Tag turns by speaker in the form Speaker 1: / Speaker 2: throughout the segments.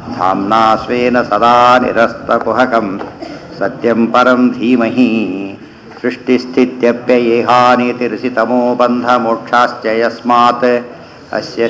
Speaker 1: धाम्ना स्वेन सदा निरस्तकुहकं सत्यं परं धीमहि सृष्टिस्थित्यप्ययेहानितिर्षितमो बन्धमोक्षाश्च यस्मात् अस्य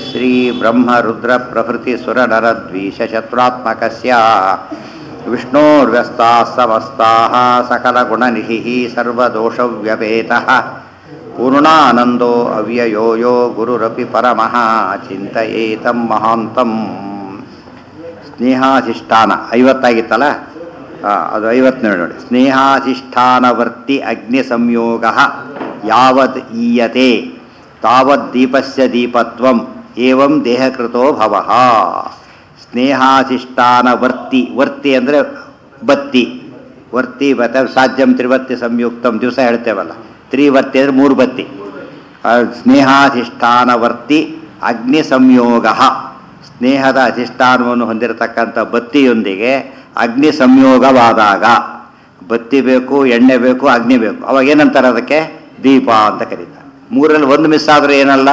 Speaker 1: श्रीब्रह्मरुद्रप्रभृतिसुरनरद्वीषशत्रुरात्मकस्य विष्णोर्व्यस्ताः समस्ताः सकलगुणनिधिः सर्वदोषव्यपेतः पूर्णानन्दो अव्ययो यो गुरुरपि परमः ಚಿಂತಯೇತಂ ಮಹಾಂತಂ ಸ್ನೇಹಾಧಿಷ್ಠಾನ ಐವತ್ತಾಗಿತ್ತಲ್ಲ ಆ, ಅದು ಐವತ್ತನೇ ನೋಡಿ ಸ್ನೇಹಾಧಿಷ್ಠಾನವರ್ತಿ ಅಗ್ನಿ ಸಂಯೋಗ ಯಾವದ್ ಈಯತೆ ತಾವದ್ ದೀಪಸ್ಯ ದೀಪತ್ವಂ ಏವಂ ದೇಹಕೃತೋ ಭವಃ ಸ್ನೇಹಾಧಿಷ್ಠಾನವರ್ತಿ ವರ್ತಿ ಅಂದರೆ ಬತ್ತಿ ವರ್ತಿ ಬತ್ತ ಸಾಧ್ಯಂ ತ್ರಿವರ್ತಿ ಸಂಯುಕ್ತಂ ದಿವಸ ಹೇಳ್ತೇವಲ್ಲ ತ್ರಿವರ್ತಿ ಅಂದರೆ ಮೂರು ಬತ್ತಿ ಆ, ಸ್ನೇಹಾಧಿಷ್ಠಾನವರ್ತಿ ಅಗ್ನಿ ಸಂಯೋಗ ಸ್ನೇಹದ ಅಧಿಷ್ಠಾನವನ್ನು ಹೊಂದಿರತಕ್ಕಂಥ ಬತ್ತಿಯೊಂದಿಗೆ ಅಗ್ನಿ ಸಂಯೋಗವಾದಾಗ ಬತ್ತಿ ಬೇಕು ಎಣ್ಣೆ ಬೇಕು ಅಗ್ನಿ ಬೇಕು ಅವಾಗ ಏನಂತಾರೆ ಅದಕ್ಕೆ ದೀಪ ಅಂತ ಕರೀತಾರೆ ಮೂರಲ್ಲಿ ಒಂದು ಮಿಸ್ ಆದ್ರೆ ಏನಲ್ಲ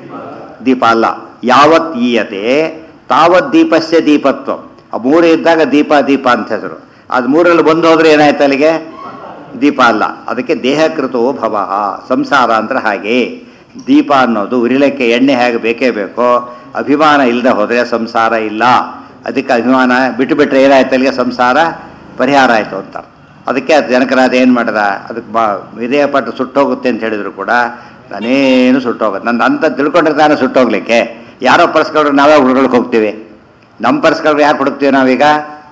Speaker 1: ದೀಪ ಅಲ್ಲ ಯಾವತ್ ಈಯತೆ ತಾವತ್ ದೀಪಸ್ಯ ದೀಪತ್ವ ಆ ಮೂರು ಇದ್ದಾಗ ದೀಪ ದೀಪ ಅಂತ ಹೆಸರು ಅದು ಮೂರಲ್ಲಿ ಬಂದು ಹೋದ್ರೆ ಏನಾಯ್ತು ಅಲ್ಲಿಗೆ ದೀಪ ಅಲ್ಲ ಅದಕ್ಕೆ ದೇಹಕೃತೋ ಭವ ಸಂಸಾರ ಅಂದ್ರೆ ಹಾಗೆ ದೀಪ ಅನ್ನೋದು ಉರಿಲಿಕ್ಕೆ ಎಣ್ಣೆ ಹೇಗೆ ಬೇಕೇ ಬೇಕೋ ಅಭಿಮಾನ ಇಲ್ಲದೆ ಹೋದರೆ ಸಂಸಾರ ಇಲ್ಲ ಅದಕ್ಕೆ ಅಭಿಮಾನ ಬಿಟ್ಟು ಬಿಟ್ಟರೆ ಏನಾಯ್ತು ಅಲ್ಲಿಗೆ ಸಂಸಾರ ಪರಿಹಾರ ಆಯಿತು ಅಂತ ಅದಕ್ಕೆ ಅದು ಜನಕರಾದ ಏನು ಮಾಡಿದ ಅದಕ್ಕೆ ಬಾ ವಿಧೇಯ ಪಟ್ಟು ಸುಟ್ಟೋಗುತ್ತೆ ಅಂತ ಹೇಳಿದ್ರು ಕೂಡ ನಾನೇನು ಸುಟ್ಟೋಗುತ್ತೆ ನಂದು ಅಂತ ತಿಳ್ಕೊಂಡಿರ್ತಾನೆ ಸುಟ್ಟೋಗ್ಲಿಕ್ಕೆ ಯಾರೋ ಪರ್ಸ್ಕೊಂಡ್ರೆ ನಾವೇ ಹುಡುಗಕ್ಕೆ ಹೋಗ್ತೀವಿ ನಮ್ಮ ಪರ್ಸ್ಕೊಂಡ್ರೆ ಯಾಕೆ ಹುಡುಕ್ತೀವಿ ನಾವೀಗ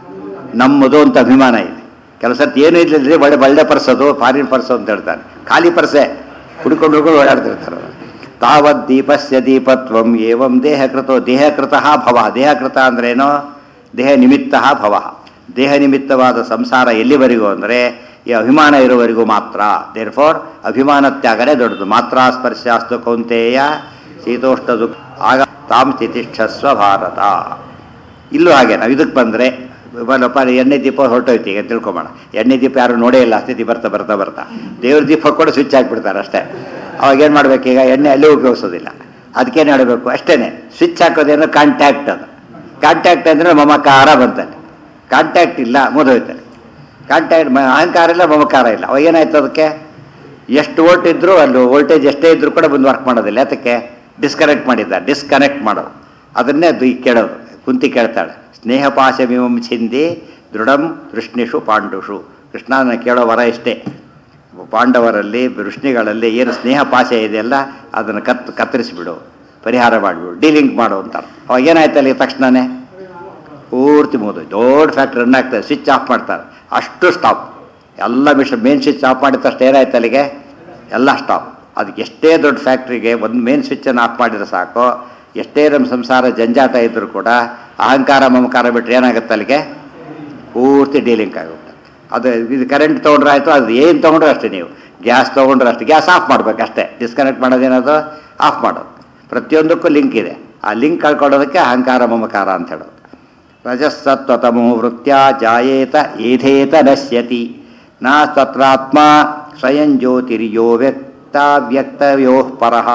Speaker 1: ನಮ್ಮದು ಅಂತ ಅಭಿಮಾನ ಇದೆ ಕೆಲಸ ಏನು ಇಲ್ಲದ್ರಿ ಒಳ್ಳೆ ಒಳ್ಳೆ ಪರ್ಸದು ಫಾರಿನ್ ಪರ್ಸು ಅಂತ ಹೇಳ್ತಾನೆ ಖಾಲಿ ಪರ್ಸೆ ಹುಡ್ಕೊಂಡು ಹುಡ್ಕೊಂಡು ಓಡಾಡ್ತಿರ್ತಾರೆ ತಾವತ್ ದೀಪಸ್ಯ ದೀಪತ್ವಂ ಏವಂ ದೇಹಕೃತೋ ದೇಹಕೃತ ಭವ ದೇಹಕೃತ ಅಂದ್ರೇನು ದೇಹ ನಿಮಿತ್ತ ಭವ ದೇಹ ನಿಮಿತ್ತವಾದ ಸಂಸಾರ ಎಲ್ಲಿವರೆಗೂ ಅಂದರೆ ಈ ಅಭಿಮಾನ ಇರುವವರೆಗೂ ಮಾತ್ರ ದೇರ್ ಫೋರ್ ಅಭಿಮಾನ ತ್ಯಾಗನೇ ದೊಡ್ಡದು ಮಾತ್ರ ಸ್ಪರ್ಶಾಸ್ತು ಕೌಂತೆಯ ಶೀತೋಷ್ಣ ದುಃಖ ಆಗ ತಾಂ ಸ್ಥಿತಿಷ್ಠಸ್ವ ಭಾರತ ಇಲ್ಲೂ ಹಾಗೆ ನಾವು ಇದಕ್ಕೆ ಬಂದರೆ ಬಲ್ಲಪ್ಪ ಎಣ್ಣೆ ದೀಪ ಹೊರಟೋಯ್ತು ಈಗ ತಿಳ್ಕೊಂಬೋಣ ಎಣ್ಣೆ ದೀಪ ಯಾರು ನೋಡೇ ಇಲ್ಲ ಸ್ಥಿತಿ ಬರ್ತಾ ಬರ್ತಾ ಬರ್ತಾ ದೇವ್ರ ದೀಪ ಕೂಡ ಸ್ವಿಚ್ ಹಾಕ್ಬಿಡ್ತಾರೆ ಅಷ್ಟೇ ಅವಾಗ ಏನು ಮಾಡ್ಬೇಕು ಈಗ ಎಣ್ಣೆ ಅಲ್ಲೇ ಉಪಯೋಗಿಸೋದಿಲ್ಲ ಅದಕ್ಕೇನು ಹೇಳಬೇಕು ಅಷ್ಟೇ ಸ್ವಿಚ್ ಹಾಕೋದೇನೋ ಕಾಂಟ್ಯಾಕ್ಟ್ ಅದು ಕಾಂಟ್ಯಾಕ್ಟ್ ಅಂದರೆ ಮಮಕಾರ ಬಂತಾನೆ ಕಾಂಟ್ಯಾಕ್ಟ್ ಇಲ್ಲ ಮುದೋಯ್ತಾನೆ ಕಾಂಟ್ಯಾಕ್ಟ್ ಅಹಂಕಾರ ಇಲ್ಲ ಮಮಕಾರ ಇಲ್ಲ ಅವಾಗ ಏನಾಯ್ತು ಅದಕ್ಕೆ ಎಷ್ಟು ವೋಲ್ಟ್ ಇದ್ದರೂ ಅಲ್ಲಿ ವೋಲ್ಟೇಜ್ ಎಷ್ಟೇ ಇದ್ರೂ ಕೂಡ ಬಂದು ವರ್ಕ್ ಮಾಡೋದಿಲ್ಲ ಅದಕ್ಕೆ ಡಿಸ್ಕನೆಕ್ಟ್ ಮಾಡಿದ್ದ ಡಿಸ್ಕನೆಕ್ಟ್ ಮಾಡೋದು ಅದನ್ನೇ ಅದು ಈಗ ಕೇಳೋದು ಕುಂತಿ ಕೇಳ್ತಾಳೆ ಸ್ನೇಹ ಪಾಶಮಿಮಂ ಛಿಂದಿ ದೃಢಂ ವೃಷ್ಣಿಷು ಪಾಂಡುಷು ಕೃಷ್ಣನ ಕೇಳೋ ವರ ಇಷ್ಟೇ ಪಾಂಡವರಲ್ಲಿ ವೃಷ್ಣಿಗಳಲ್ಲಿ ಏನು ಸ್ನೇಹ ಪಾಶ ಇದೆಯಲ್ಲ ಅದನ್ನು ಕತ್ ಕತ್ತರಿಸಿಬಿಡು ಪರಿಹಾರ ಮಾಡಿಬಿಡು ಡೀಲಿಂಗ್ ಮಾಡು ಅಂತ ಅವಾಗ ಏನಾಯ್ತು ಅಲ್ಲಿ ತಕ್ಷಣನೇ ಪೂರ್ತಿ ಮುಗಿದು ದೊಡ್ಡ ಫ್ಯಾಕ್ಟ್ರಿ ರನ್ ಆಗ್ತದೆ ಸ್ವಿಚ್ ಆಫ್ ಮಾಡ್ತಾರೆ ಅಷ್ಟು ಸ್ಟಾಪ್ ಎಲ್ಲ ಮಿಷನ್ ಮೇನ್ ಸ್ವಿಚ್ ಆಫ್ ಮಾಡಿದ ತಕ್ಷಣ ಏನಾಯ್ತು ಅಲ್ಲಿಗೆ ಎಲ್ಲ ಸ್ಟಾಪ್ ಅದಕ್ಕೆ ಎಷ್ಟೇ ದೊಡ್ಡ ಫ್ಯಾಕ್ಟ್ರಿಗೆ ಒಂದು ಮೇನ್ ಸ್ವಿಚ್ಚನ್ನು ಆಫ್ ಮಾಡಿದ್ರೆ ಸಾಕು ಎಷ್ಟೇ ನಮ್ಮ ಸಂಸಾರ ಜಂಜಾಟ ಇದ್ದರೂ ಕೂಡ ಅಹಂಕಾರ ಮಮಕಾರ ಬಿಟ್ಟರೆ ಏನಾಗುತ್ತೆ ಅಲ್ಲಿಗೆ ಪೂರ್ತಿ ಡೀಲಿಂಗ್ ಆಗುತ್ತೆ ಅದು ಇದು ಕರೆಂಟ್ ತೊಗೊಂಡ್ರೆ ಆಯಿತು ಅದು ಏನು ತೊಗೊಂಡ್ರೆ ಅಷ್ಟೇ ನೀವು ಗ್ಯಾಸ್ ತೊಗೊಂಡ್ರೆ ಅಷ್ಟೇ ಗ್ಯಾಸ್ ಆಫ್ ಮಾಡ್ಬೇಕು ಅಷ್ಟೇ ಡಿಸ್ಕನೆಕ್ಟ್ ಮಾಡೋದೇನದು ಆಫ್ ಮಾಡೋದು ಪ್ರತಿಯೊಂದಕ್ಕೂ ಲಿಂಕ್ ಇದೆ ಆ ಲಿಂಕ್ ಕಳ್ಕೊಳ್ಳೋದಕ್ಕೆ ಅಹಂಕಾರ ಮಮಕಾರ ಅಂತ ಹೇಳೋದು ರಜಸ್ಸತ್ವತಮೋ ವೃತ್ಯ ಜಾಯೇತ ಏಧೇತ ನಶ್ಯತಿ ನ ತತ್ರಾತ್ಮ ಸ್ವಯಂ ಜ್ಯೋತಿರ್ಯೋ ವ್ಯಕ್ತ ವ್ಯಕ್ತವ್ಯೋ ಪರಃ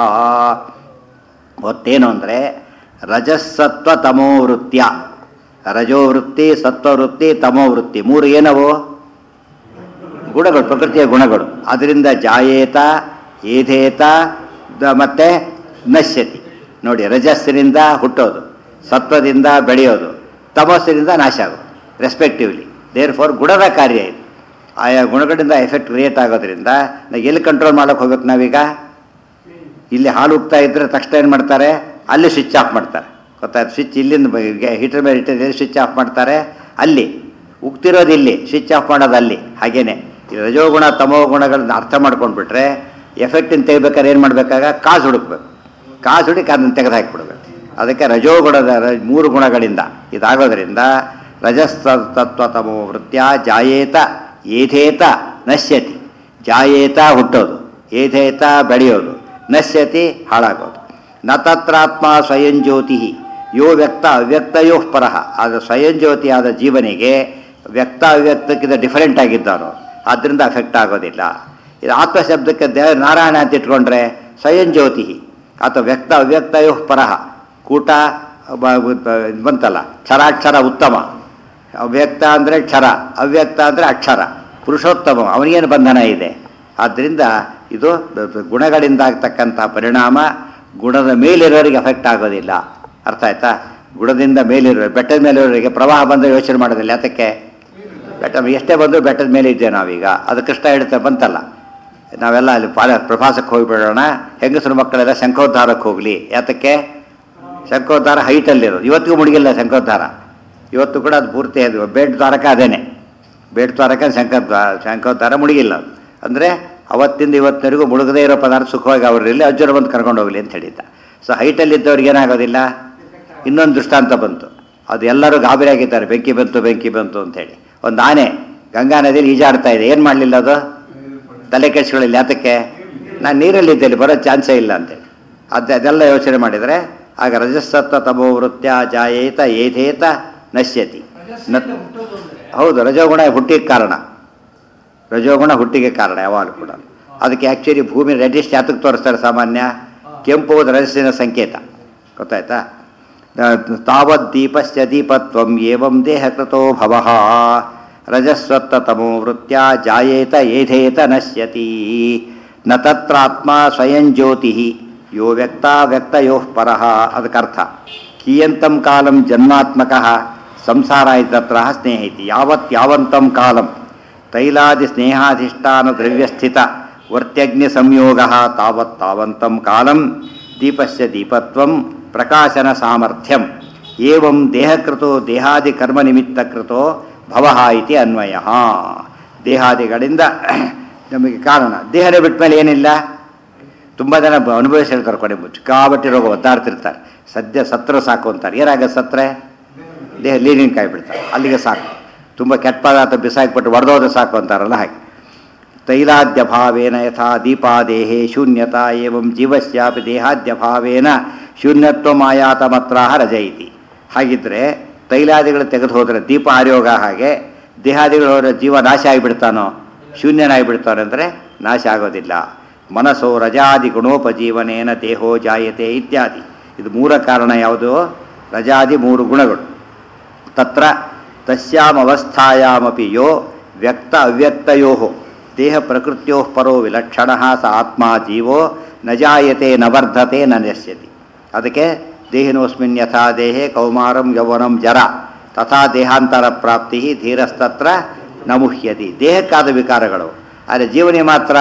Speaker 1: ಗೊತ್ತೇನು ಅಂದರೆ ರಜಸ್ಸತ್ವ ತಮೋ ವೃತ್ಯ ರಜೋ ವೃತ್ತಿ ಸತ್ವವೃತ್ತಿ ತಮೋ ವೃತ್ತಿ ಮೂರು ಏನವು ಗುಣಗಳು ಪ್ರಕೃತಿಯ ಗುಣಗಳು ಅದರಿಂದ ಜಾಯೇತ ಏಧೇತ ದ- ಮತ್ತೆ ನಶ್ಯತಿ ನೋಡಿ ರಜಸ್ಸಿನಿಂದ ಹುಟ್ಟೋದು ಸತ್ವದಿಂದ ಬೆಳೆಯೋದು ತಮಸ್ಸಿನಿಂದ ನಾಶ ಆಗೋದು ರೆಸ್ಪೆಕ್ಟಿವ್ಲಿ ದೇರ್ ಫಾರ್ ಗುಣದ ಕಾರ್ಯ ಇದು ಆಯಾ ಗುಣಗಳಿಂದ ಎಫೆಕ್ಟ್ ಕ್ರಿಯೇಟ್ ಆಗೋದ್ರಿಂದ ನಾವು ಎಲ್ಲಿ ಕಂಟ್ರೋಲ್ ಮಾಡೋಕೆ ಹೋಗ್ಬೇಕು ನಾವೀಗ ಇಲ್ಲಿ ಹಾಲು ಉಗ್ತಾ ಇದ್ರೆ ತಕ್ಷಣ ಏನು ಮಾಡ್ತಾರೆ ಅಲ್ಲಿ ಸ್ವಿಚ್ ಆಫ್ ಮಾಡ್ತಾರೆ ಗೊತ್ತಾಯ್ತು ಸ್ವಿಚ್ ಇಲ್ಲಿಂದ ಹೀಟರ್ ಮೇಲೆ ಇಟ್ಟಿದ್ರೆ ಸ್ವಿಚ್ ಆಫ್ ಮಾಡ್ತಾರೆ ಅಲ್ಲಿ ಉಗ್ತಿರೋದು ಇಲ್ಲಿ ಸ್ವಿಚ್ ಆಫ್ ಮಾಡೋದು ಅಲ್ಲಿ ಹಾಗೇನೆ ಈ ರಜೋಗುಣ ತಮೋ ಗುಣಗಳನ್ನ ಅರ್ಥ ಮಾಡ್ಕೊಂಡ್ಬಿಟ್ರೆ ಎಫೆಕ್ಟಿನ ತೆಗಿಬೇಕಾದ್ರೆ ಏನು ಮಾಡಬೇಕಾಗ ಕಾಸು ಹುಡುಕ್ಬೇಕು ಕಾಸು ಹುಡುಕಿ ಅದನ್ನು ತೆಗೆದು ಹಾಕಿಬಿಡ್ಬೇಕು ಅದಕ್ಕೆ ರಜೋಗುಣದ ರ- ಮೂರು ಗುಣಗಳಿಂದ ಇದಾಗೋದ್ರಿಂದ ರಜಸ್ತತ್ವ ತಮೋ ವೃತ್ಯ ಜಾಯೇತ ಏಧೇತ ನಶ್ಯತಿ ಜಾಯೇತ ಹುಟ್ಟೋದು ಏಧೇತ ಬೆಳೆಯೋದು ನಶ್ಯತಿ ಹಾಳಾಗೋದು ನ ತತ್ರಾತ್ಮ ಸ್ವಯಂ ಜ್ಯೋತಿ ಯೋ ವ್ಯಕ್ತ ಅವ್ಯಕ್ತಯೋ ಪರಃ ಆದ ಸ್ವಯಂ ಜ್ಯೋತಿ ಆದ ಜೀವನಿಗೆ ವ್ಯಕ್ತ ಅವ್ಯಕ್ತಕ್ಕಿಂತ ಡಿಫರೆಂಟ್ ಆಗಿದ್ದಾರೋ ಆದ್ದರಿಂದ ಅಫೆಕ್ಟ್ ಆಗೋದಿಲ್ಲ ಇದು ಆತ್ಮ ಶಬ್ದಕ್ಕೆ ದೇ ನಾರಾಯಣ ಅಂತ ಇಟ್ಕೊಂಡ್ರೆ ಸ್ವಯಂ ಜ್ಯೋತಿ ಅಥವಾ ವ್ಯಕ್ತ ಅವ್ಯಕ್ತಯೋ ಪರಃ ಕೂಟ ಬ- ಬ- ಇದ್ ಬಂತಲ್ಲ ಕ್ಷರಾಕ್ಷರ ಉತ್ತಮ ಅವ್ಯಕ್ತ ಅಂದರೆ ಕ್ಷರ ಅವ್ಯಕ್ತ ಅಂದರೆ ಅಕ್ಷರ ಪುರುಷೋತ್ತಮ ಅವನಿಗೇನು ಬಂಧನ ಇದೆ ಆದ್ದರಿಂದ ಇದು ಬ- ಬ- ಗುಣಗಳಿಂದ ಆಗ್ತಕ್ಕಂಥ ಪರಿಣಾಮ ಗುಣದ ಮೇಲಿರೋರಿಗೆ ಎಫೆಕ್ಟ್ ಆಗೋದಿಲ್ಲ ಅರ್ಥ ಆಯ್ತಾ ಗುಣದಿಂದ ಮೇಲಿರೋ ಬೆಟ್ಟದ ಮೇಲಿರೋರಿಗೆ ಪ್ರವಾಹ ಬಂದರೆ ಯೋಚನೆ ಮಾಡೋದಿಲ್ಲ ಯಾತಕ್ಕೆ ಬೆಟ್ಟ ಎಷ್ಟೇ ಬಂದರೂ ಬೆಟ್ಟದ ಮೇಲೆ ಇದ್ದೇವೆ ನಾವೀಗ ಅದು ಕೃಷ್ಣ ಹೇಳ್ತಾ ಬಂತಲ್ಲ ನಾವೆಲ್ಲ ಅಲ್ಲಿ ಪಾಲ ಪ್ರವಾಸಕ್ಕೆ ಹೋಗಿಬಿಡೋಣ ಹೆಂಗಸರು ಮಕ್ಕಳೆಲ್ಲ ಶಂಖೋದ್ಧಾರಕ್ಕೆ ಹೋಗಲಿ ಯಾತಕ್ಕೆ ಶಂಖೋದ್ಧಾರ ಹೈಟಲ್ಲಿರೋದು ಇವತ್ತಿಗೂ ಮುಳುಗಿಲ್ಲ ಶಂಖೋದ್ಧಾರ ಇವತ್ತು ಕೂಡ ಅದು ಪೂರ್ತಿ ಅದು ಬೇಟ್ ದ್ವಾರಕ ಅದೇನೆ ಬೇಟ್ ದ್ವಾರಕ ಶಂಖೋದ್ವಾರ ಶಂಖೋದ್ಧಾರ ಮುಳುಗಿಲ್ಲ ಅದು ಅಂದರೆ ಅವತ್ತಿಂದ ಇವತ್ತಿನವರೆಗೂ ಮುಳುಗದೇ ಇರೋ ಪದಾರ್ಥ ಸುಖವಾಗಿ ಅವರಲ್ಲಿ ಅಜ್ಜರ ಬಂದು ಕರ್ಕೊಂಡು ಹೋಗಲಿ ಅಂತ ಹೇಳಿದ್ದ ಸೊ ಹೈಟಲ್ಲಿದ್ದವ್ರಿಗೆ ಏನಾಗೋದಿಲ್ಲ ಇನ್ನೊಂದು ದೃಷ್ಟಾಂತ ಬಂತು ಅದು ಎಲ್ಲರೂ ಗಾಬರಿ ಆಗಿದ್ದಾರೆ ಬೆಂಕಿ ಬಂತು ಬೆಂಕಿ ಬಂತು ಅಂತೇಳಿ ಒಂದು ಆನೆ ಗಂಗಾ ನದಿಯಲ್ಲಿ ಈಜಾಡ್ತಾ ಇದೆ ಏನು ಮಾಡಲಿಲ್ಲ ಅದು ತಲೆ ಕೆಡಿಸ್ಕೊಳ್ಳಿಲ್ಲ ಯಾತಕ್ಕೆ ನಾನು ನೀರಲ್ಲಿದ್ದೆ ಇಲ್ಲಿ ಬರೋ ಚಾನ್ಸೇ ಇಲ್ಲ ಅಂತೇಳಿ ಅದು ಅದೆಲ್ಲ ಯೋಚನೆ ಮಾಡಿದರೆ ಆಗ ರಜಸತ್ವ ತಮೋ ವೃತ್ಯ ಜಾಯೇತ ಏಧೇತ ನಶ್ಯತಿ ನ ಹೌದು ರಜೋಗುಣ ಹುಟ್ಟಿಗೆ ಕಾರಣ ರಜೋಗುಣ ಹುಟ್ಟಿಗೆ ಕಾರಣ ಯಾವಾಗಲೂ ಕೂಡ ಅದಕ್ಕೆ ಆ್ಯಕ್ಚುಲಿ ಭೂಮಿ ರೆಡಿಸ್ಟ್ ಯಾತಕ್ಕೆ ತೋರಿಸ್ತಾರೆ ಸಾಮಾನ್ಯ ಕೆಂಪು ರಜಸ್ಸಿನ ಸಂಕೇತ ಗೊತ್ತಾಯ್ತಾ ತಾವತ್ ದೀಪಸ್ಯ ದೀಪತ್ವಂ ಏವಂ ದೇಹಕೃತೋ ಭವಃ ರಜಸ್ವತ್ತಮೋ ವೃತ್ಯ ಜಾಯೇತ ಏಧೇತ ನಶ್ಯತಿ ನ ತತ್ರಾತ್ಮ ಸ್ವಯಂ ಜ್ಯೋತಿ ಯೋ ವ್ಯಕ್ತ ವ್ಯಕ್ತಯೋ ಪರಃ ಅದಕ್ಕರ್ಥ ಕಿಯಂತಂ ಕಾಲಂ ಜನ್ಮಾತ್ಮಕ ಸಂಸಾರ ಇದ್ದತ್ರ ಸ್ನೇಹ ಇತಿ ಯಾವತ್ ಯಾವಂತಂ ಕಾಲಂ ತೈಲಾದಿ ಸ್ನೇಹಾಧಿಷ್ಠಾನ ದ್ರವ್ಯಸ್ಥಿತ ವರ್ತ್ಯಗ್ನಿ ಸಂಯೋಗ ತಾವತ್ ತಾವಂತಂ ಕಾಲಂ ದೀಪಸ್ಯ ದೀಪತ್ವಂ ಪ್ರಕಾಶನ ಸಾಮರ್ಥ್ಯಂ ಏವಂ ದೇಹಕೃತೋ ದೇಹಾದಿ ಕರ್ಮ ನಿಮಿತ್ತ ಕೃತೋ ಭವಃ ಇತಿ ಅನ್ವಯ ದೇಹಾದಿಗಳಿಂದ ನಮಗೆ ಕಾರಣ ದೇಹದ ಬಿಟ್ಟ ಮೇಲೆ ಏನಿಲ್ಲ ತುಂಬ ಜನ ಬ- ಅನುಭವಿಸಿರ್ತಾರೆ ಕೊನೆ ಚಿಕ್ಕಾಬಟ್ಟಿ ರೋಗ ಒದ್ದಾಡ್ತಿರ್ತಾರೆ ಸದ್ಯ ಸತ್ರ ಸಾಕು ಅಂತಾರೆ ಏನಾಗ ಸತ್ರೆ ದೇಹ ಲೀನಿಂಗ್ ಕಾಯಿ ಬಿಡ್ತಾರೆ ಅಲ್ಲಿಗೆ ಸಾಕು ತುಂಬ ಕೆಟ್ಟ ಪದಾರ್ಥ ಬಿಸಾಕ್ಬಿಟ್ಟು ಒಡೆದೋದ್ರೆ ಸಾಕು ಅಂತಾರಲ್ಲ ಹಾಗೆ ತೈಲಾದ್ಯಭಾವೇನ ಯಥಾ ದೀಪಾದೇಹೇ ಶೂನ್ಯತಾ ಏವಂ ಜೀವಸ್ಯಾಪಿ ದೇಹಾದ್ಯಭಾವೇನ ಶೂನ್ಯತ್ವ ಮಾಯಾತ ಮಾತ್ರ ರಜ ಇತಿ ಹಾಗಿದ್ರೆ ತೈಲಾದಿಗಳು ತೆಗೆದು ಹೋದರೆ ದೀಪ ಆರ್ಯೋಗ ಹಾಗೆ ದೇಹಾದಿಗಳು ಹೋದರೆ ಜೀವ ನಾಶ ಆಗಿಬಿಡ್ತಾನೋ ಶೂನ್ಯನಾಗಿಬಿಡ್ತಾನೆ ಅಂದರೆ ನಾಶ ಆಗೋದಿಲ್ಲ ಮನಸ್ಸೋ ರಜಾದಿ ಗುಣೋಪಜೀವನೇನ ದೇಹೋ ಜಾಯತೆ ಇತ್ಯಾದಿ ಇದು ಮೂರ ಕಾರಣ ಯಾವುದು ರಜಾದಿ ಮೂರು ಗುಣಗಳು ತತ್ರ ತಸ್ಯಾಮವಸ್ಥಾಯಾಮಪಿ ಯೋ ವ್ಯಕ್ತ ಅವ್ಯಕ್ತಯೋ ದೇಹ ಪ್ರಕೃತ್ಯೋ ಪರೋ ವಿಲಕ್ಷಣ ಸ ಆತ್ಮ ಜೀವೋ ನ ಜಾಯತೆ ನ ವರ್ಧತೆ ನ ನಶ್ಯತಿ ಅದಕ್ಕೆ ದೇಹಿನೋಸ್ಮಿನ್ ಯಥಾ ದೇಹೆ ಕೌಮಾರಂ ಯೌವನಂ ಜರ ತಥಾ ದೇಹಾಂತರ ಪ್ರಾಪ್ತಿ ಧೀರಸ್ತತ್ರ ನ ಮುಹ್ಯತಿ ದೇಹಕ್ಕಾದ ವಿಕಾರಗಳು ಆದರೆ ಜೀವನಿ ಮಾತ್ರ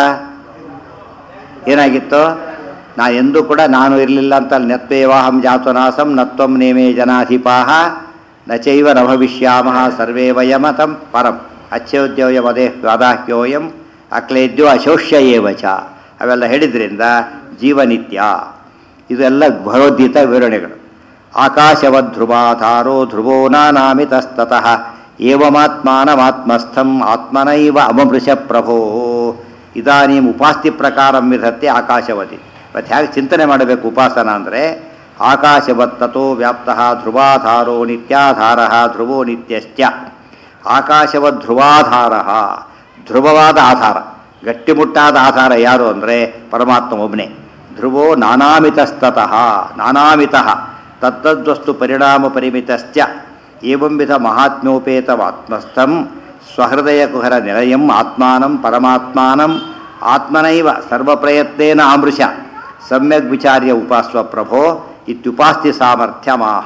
Speaker 1: ಏನಾಗಿತ್ತು ನಾ ಎಂದೂ ಕೂಡ ನಾನು ಇರಲಿಲ್ಲ ಅಂತ ನತ್ವೇವಾಹಂ ಜಾತುನಾಸಂ ನತ್ವಂ ನೇಮೇ ಜನಾಧಿಪಾಹ ನ ಚೈವ ನ ಭವಿಷ್ಯಾಮಃ ಸರ್ವೇ ವಯಮತಂ ಪರಂ ಅಚ್ಯೋದ್ಯೋಯ ಮದೇ ವಾದಾಹ್ಯೋಯಂ ಅಕ್ಲೇದ್ಯೋ ಅಶೋಷ್ಯ ಏವ ಚ ಅವೆಲ್ಲ ಹೇಳಿದ್ರಿಂದ ಜೀವನಿತ್ಯ ಇದೆಲ್ಲ ಭಗವದ್ಗೀತಾ ವಿವರಣೆಗಳು ಆಕಾಶವಧ್ರುವಾಧಾರೋ ಧ್ರುವೋ ನಾನಾಮಿತಸ್ತತಃ ಏವಮಾತ್ಮಾನಮಾತ್ಮಸ್ಥಂ ಆತ್ಮನೈವ ಅಮೃಷ ಪ್ರಭೋ ಇದಾನೀಂ ಉಪಾಸ್ತಿ ಪ್ರಕಾರ ವಿಧತ್ತೆ ಆಕಾಶವತಿ ಮತ್ತು ಹೇಗೆ ಚಿಂತನೆ ಮಾಡಬೇಕು ಉಪಾಸನ ಅಂದರೆ ಆಕಾಶವತ್ತತೋ ವ್ಯಾಪ್ತ ಧ್ರುವಾಧಾರೋ ನಿತ್ಯಾಧಾರ ಧ್ರುವೋ ನಿತ್ಯಶ್ಚ ಆಕಾಶವದ್ ಧ್ರುವಾಧಾರ ಧ್ರುವವಾದ ಆಧಾರ ಗಟ್ಟಿಮುಟ್ಟಾದ ಆಧಾರ ಯಾರು ಅಂದರೆ ಪರಮಾತ್ಮ ಒಬ್ಬನೇ ಧ್ರುವೋ ನಾನಾಮಿತಸ್ತತಃ ನಾನಾಮಿತಃ ತತ್ತದ್ವಸ್ತು ಪರಿಣಾಮ ಪರಿಮಿತಶ್ಚ ಏವಂವಿಧ ಮಹಾತ್ಮ್ಯೋಪೇತವಾತ್ಮಸ್ಥಂ ಸ್ವಹೃದಯ ಕುಹರ ನಿಲಯಂ ಆತ್ಮಾನಂ ಪರಮಾತ್ಮಾನಂ ಆತ್ಮನೈವ ಸರ್ವಪ್ರಯತ್ನೇನ ಆಮೃಷ ಸಮ್ಯಗ್ ವಿಚಾರ್ಯ ಉಪಾಸ್ವ ಪ್ರಭೋ ಇತ್ಯುಪಾಸ್ತಿ ಸಾಮರ್ಥ್ಯಮಾಹ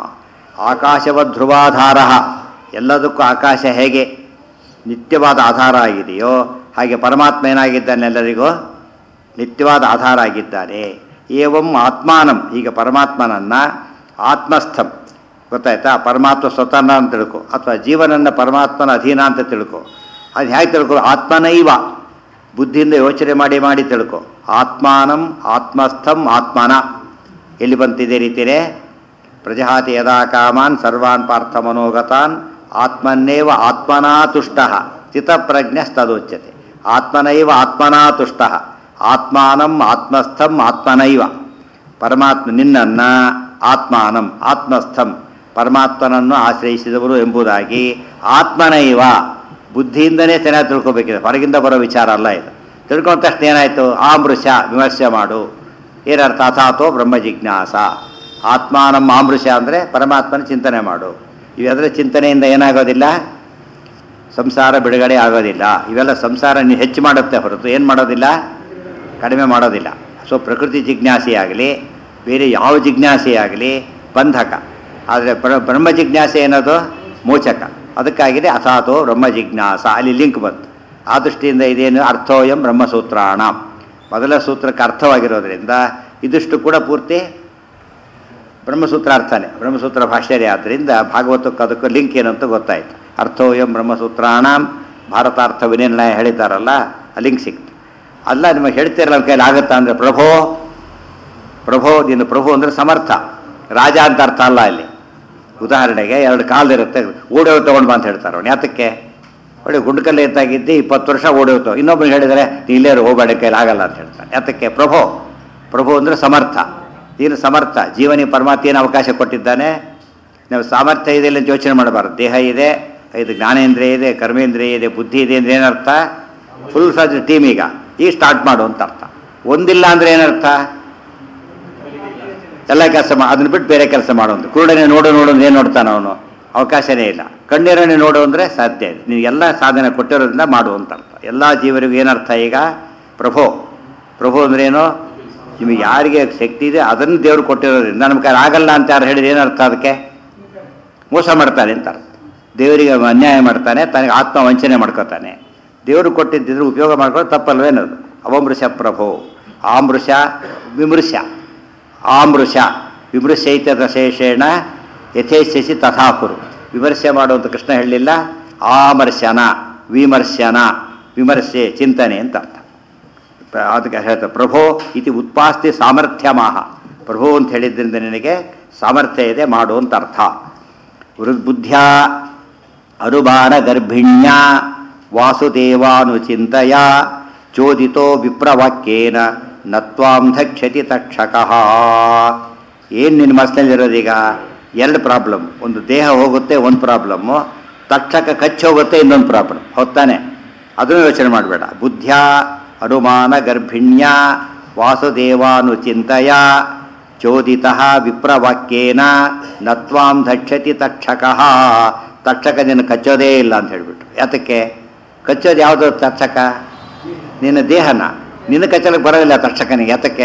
Speaker 1: ಆಕಾಶವಧ್ರುವಾಧಾರ ಎಲ್ಲದಕ್ಕೂ ಆಕಾಶ ಹೇಗೆ ನಿತ್ಯವಾದ ಆಧಾರ ಆಗಿದೆಯೋ ಹಾಗೆ ಪರಮಾತ್ಮ ಏನಾಗಿದ್ದಾನೆ ಎಲ್ಲರಿಗೂ ನಿತ್ಯವಾದ ಆಧಾರ ಆಗಿದ್ದಾನೆ ಏವಂ ಆತ್ಮಾನಂ ಈಗ ಪರಮಾತ್ಮನನ್ನ ಆತ್ಮಸ್ಥಂ ಗೊತ್ತಾಯ್ತಾ ಪರಮಾತ್ಮ ಸ್ವತಃ ಅಂತ ತಿಳ್ಕೊ ಅಥವಾ ಜೀವನನ್ನ ಪರಮಾತ್ಮನ ಅಧೀನ ಅಂತ ತಿಳ್ಕೊ ಅದು ಹೇಗೆ ತಿಳ್ಕೊ ಆತ್ಮನೈವ ಬುದ್ಧಿಯಿಂದ ಯೋಚನೆ ಮಾಡಿ ಮಾಡಿ ತಿಳ್ಕೊ ಆತ್ಮಾನಂ ಆತ್ಮಸ್ಥಂ ಆತ್ಮನ ಎಲ್ಲಿ ಬಂತಿದೆ ರೀತಿಯೇ ಪ್ರಜಹಾತಿ ಯದಾ ಕಾಮಾನ್ ಸರ್ವಾನ್ ಪಾರ್ಥ ಮನೋಗತಾನ್ ಆತ್ಮನ್ನೇವ ಆತ್ಮನಾ ತುಷ್ಟ ಚಿತ್ತಪ್ರಜ್ಞಸ್ತದೋಚ್ಯತೆ ಆತ್ಮನೈವ ಆತ್ಮನಾ ತುಷ್ಟ ಆತ್ಮಾನಂ ಆತ್ಮಸ್ಥಂ ಆತ್ಮನೈವ ಪರಮಾತ್ಮ ನಿನ್ನನ್ನ ಆತ್ಮಾನಂ ಆತ್ಮಸ್ಥಂ ಪರಮಾತ್ಮನನ್ನು ಆಶ್ರಯಿಸಿದವರು ಎಂಬುದಾಗಿ ಆತ್ಮನೈವ ಬುದ್ಧಿಯಿಂದನೇ ಚೆನ್ನಾಗಿ ತಿಳ್ಕೊಬೇಕಿದೆ ಹೊರಗಿಂದ ಬರೋ ವಿಚಾರ ಅಲ್ಲ ಇದು ತಿಳ್ಕೊಂಡ ತಕ್ಷಣ ಏನಾಯಿತು ಆಮೃಷ ವಿಮರ್ಶೆ ಮಾಡು ಏನರ್ಥ ಅಥಾತೋ ಬ್ರಹ್ಮ ಜಿಜ್ಞಾಸ ಆತ್ಮಾನಂ ಮಾಮೃಷ ಅಂದರೆ ಪರಮಾತ್ಮನ ಚಿಂತನೆ ಮಾಡು ಇವೆಲ್ಲರ ಚಿಂತನೆಯಿಂದ ಏನಾಗೋದಿಲ್ಲ ಸಂಸಾರ ಬಿಡುಗಡೆ ಆಗೋದಿಲ್ಲ ಇವೆಲ್ಲ ಸಂಸಾರ ನೀ ಹೆಚ್ಚು ಮಾಡುತ್ತೆ ಹೊರತು ಏನು ಮಾಡೋದಿಲ್ಲ ಕಡಿಮೆ ಮಾಡೋದಿಲ್ಲ ಸೊ ಪ್ರಕೃತಿ ಜಿಜ್ಞಾಸೆ ಆಗಲಿ ಬೇರೆ ಯಾವ ಜಿಜ್ಞಾಸೆ ಆಗಲಿ ಬಂಧಕ ಆದರೆ ಬ್ರಹ್ಮ ಜಿಜ್ಞಾಸೆ ಏನದು ಮೋಚಕ ಅದಕ್ಕಾಗಿದೆ ಅಥಾತೋ ಬ್ರಹ್ಮ ಜಿಜ್ಞಾಸ ಅಲ್ಲಿ ಲಿಂಕ್ ಬಂತು ಆ ದೃಷ್ಟಿಯಿಂದ ಇದೇನು ಅರ್ಥೋಯಂ ಬ್ರಹ್ಮಸೂತ್ರಾಣ ಮೊದಲ ಸೂತ್ರಕ್ಕೆ ಅರ್ಥವಾಗಿರೋದ್ರಿಂದ ಇದಿಷ್ಟು ಕೂಡ ಪೂರ್ತಿ ಬ್ರಹ್ಮಸೂತ್ರ ಅರ್ಥನೇ ಬ್ರಹ್ಮಸೂತ್ರ ಭಾಷ್ಯರೇ ಆದ್ದರಿಂದ ಭಾಗವತಕ್ಕೆ ಅದಕ್ಕೂ ಲಿಂಕ್ ಏನು ಅಂತ ಗೊತ್ತಾಯ್ತು ಅರ್ಥೋಯಂ ಬ್ರಹ್ಮಸೂತ್ರಾಣ ಭಾರತಾರ್ಥ ವಿನಿರ್ಣಯ ಹೇಳಿದ್ದಾರಲ್ಲ ಆ ಲಿಂಕ್ ಸಿಕ್ತು ಅಲ್ಲ ನಿಮಗೆ ಹೇಳ್ತಿರಲ್ಲ ನನ್ನ ಕೈಲಿ ಆಗುತ್ತಾ ಅಂದರೆ ಪ್ರಭೋ ಪ್ರಭೋ ನೀನು ಪ್ರಭು ಅಂದರೆ ಸಮರ್ಥ ರಾಜ ಅಂತ ಅರ್ಥ ಅಲ್ಲ ಅಲ್ಲಿ ಉದಾಹರಣೆಗೆ ಎರಡು ಕಾಲ್ದಿರುತ್ತೆ ಓಡೋವ್ ತೊಗೊಂಡು ಬಾ ಅಂತ ಹೇಳ್ತಾರೆ ಅವ್ನು ಯಾತಕ್ಕೆ ಒಳ್ಳೆ ಗುಂಡ್ಕಲ್ಲೇ ಎತ್ತಾಗಿದ್ದಿ ಇಪ್ಪತ್ತು ವರ್ಷ ಓಡೋಗ್ತಾವ ಇನ್ನೊಬ್ಬರು ಹೇಳಿದರೆ ನೀ ಇಲ್ಲೇ ಇರು, ಹೋಗ್ಬೇಡ ಕೈಲಿ ಆಗಲ್ಲ ಅಂತ ಹೇಳ್ತಾನೆ ಯಾತಕ್ಕೆ ಪ್ರಭೋ ಪ್ರಭು ಅಂದರೆ ಸಮರ್ಥ ನೀನು ಸಮರ್ಥ ಜೀವನಿ ಪರಮಾತ್ಮ ಏನು ಅವಕಾಶ ಕೊಟ್ಟಿದ್ದಾನೆ ನಾವು ಸಾಮರ್ಥ್ಯ ಇದೆ ಇಲ್ಲ ಅಂತ ಯೋಚನೆ ಮಾಡಬಾರ್ದು ದೇಹ ಇದೆ ಇದು ಜ್ಞಾನೇಂದ್ರಿಯ ಇದೆ ಕರ್ಮೇಂದ್ರಿಯ ಇದೆ ಬುದ್ಧಿ ಇದೆ ಅಂದ್ರೆ ಏನರ್ಥ ಫುಲ್ ಫ್ಲಾಜ್ ಟೀಮ್ ಈಗ ಈಗ ಸ್ಟಾರ್ಟ್ ಮಾಡು ಅಂತ ಅರ್ಥ ಒಂದಿಲ್ಲ ಅಂದ್ರೆ ಏನರ್ಥ ಎಲ್ಲ ಕೆಲಸ ಮಾ ಅದನ್ನ ಬಿಟ್ಟು ಬೇರೆ ಕೆಲಸ ಮಾಡು ಅಂತ ಕುರುಡನೆ ನೋಡು ನೋಡು ಏನು ನೋಡ್ತಾನೆ ಅವನು ಅವಕಾಶನೇ ಇಲ್ಲ ಕಣ್ಣೀರನ್ನೇ ನೋಡು ಅಂದರೆ ಸಾಧ್ಯ ಇದೆ ನೀವು ಎಲ್ಲ ಸಾಧನೆ ಕೊಟ್ಟಿರೋದ್ರಿಂದ ಮಾಡು ಅಂತ ಅರ್ಥ ಎಲ್ಲ ಜೀವರಿಗೂ ಏನರ್ಥ ಈಗ ಪ್ರಭೋ ಪ್ರಭು ಅಂದ್ರೆ ಏನು ನಿಮಗೆ ಯಾರಿಗೆ ಶಕ್ತಿ ಇದೆ ಅದನ್ನು ದೇವರು ಕೊಟ್ಟಿರೋದ್ರಿಂದ ನಮ್ಮ ಕೈ ಆಗಲ್ಲ ಅಂತ ಯಾರು ಹೇಳಿದ್ರೆ ಏನರ್ಥ ಅದಕ್ಕೆ ಮೋಸ ಮಾಡ್ತಾನೆ ಅಂತ ಅರ್ಥ ದೇವರಿಗೆ ಅನ್ಯಾಯ ಮಾಡ್ತಾನೆ ತನಗೆ ಆತ್ಮ ವಂಚನೆ ಮಾಡ್ಕೋತಾನೆ ದೇವರು ಕೊಟ್ಟಿದ್ದಿದ್ರೆ ಉಪಯೋಗ ಮಾಡ್ಕೊಂಡು ತಪ್ಪಲ್ವೇನದು ಅವಮೃಷ ಪ್ರಭೋ ಆಮೃಷ ವಿಮೃಶ ಆಮೃಷ ವಿಮೃಶೈತ ಶೇಷೇಣ ಯಥೇಚ್ಛಿಸಿ ತಥಾಪುರು ವಿಮರ್ಶೆ ಮಾಡುವಂತ ಕೃಷ್ಣ ಹೇಳಲಿಲ್ಲ ಆಮರ್ಶನ ವಿಮರ್ಶನ ವಿಮರ್ಶೆ ಚಿಂತನೆ ಅಂತ ಅರ್ಥ ಪ್ರ- ಅದಕ್ಕೆ ಹೇಳ್ತಾರೆ ಪ್ರಭೋ ಇತಿ ಉತ್ಪಾಸ್ತಿ ಸಾಮರ್ಥ್ಯಮಾಹ ಪ್ರಭು ಅಂತ ಹೇಳಿದ್ರಿಂದ ನಿನಗೆ ಸಾಮರ್ಥ್ಯ ಇದೆ ಮಾಡು ಅಂತ ಅರ್ಥ ವೃದ್ಬುದ್ಧ್ಯ ಅನುಮಾನ ಗರ್ಭಿಣ್ಯ ವಾಸುದೇವಾನುಚಿಂತೆಯ ಚೋದಿತೋ ವಿಪ್ರವಾಕ್ಯೇನ ನತ್ವಾಂ ಧಕ್ಷತಿ ತಕ್ಷಕಃ ಏನು ನಿನ್ನ ಮನಸ್ಸಿನಲ್ಲಿರೋದೀಗ ಎರಡು ಪ್ರಾಬ್ಲಮ್ ಒಂದು ದೇಹ ಹೋಗುತ್ತೆ ಒಂದು ಪ್ರಾಬ್ಲಮ್ಮು ತಕ್ಷಕ ಕಚ್ಚಿ ಹೋಗುತ್ತೆ ಇನ್ನೊಂದು ಪ್ರಾಬ್ಲಮ್ ಹೊತ್ತಾನೆ ಅದನ್ನು ಯೋಚನೆ ಮಾಡಬೇಡ ಬುದ್ಧ್ಯ ಅನುಮಾನ ಗರ್ಭಿಣ್ಯ ವಾಸುದೇವಾನುಚಿಂತೆಯ ಚೋದಿತ ವಿಪ್ರವಾಕ್ಯೇನ ನತ್ವಾಂ ಧಕ್ಷತಿ ತಕ್ಷಕಃ ತಕ್ಷಕ ನಿನ್ನ ಕಚ್ಚೋದೇ ಇಲ್ಲ ಅಂತ ಹೇಳ್ಬಿಟ್ಟು ಯಾತಕ್ಕೆ ಕಚ್ಚೋದು ಯಾವುದು ತಕ್ಷಕ ನಿನ್ನ ದೇಹನ ನಿನ್ನ ಕಚ್ಚಲಿಕ್ಕೆ ಬರೋದಿಲ್ಲ ತಕ್ಷಕನಿಗೆ ಯಾತಕ್ಕೆ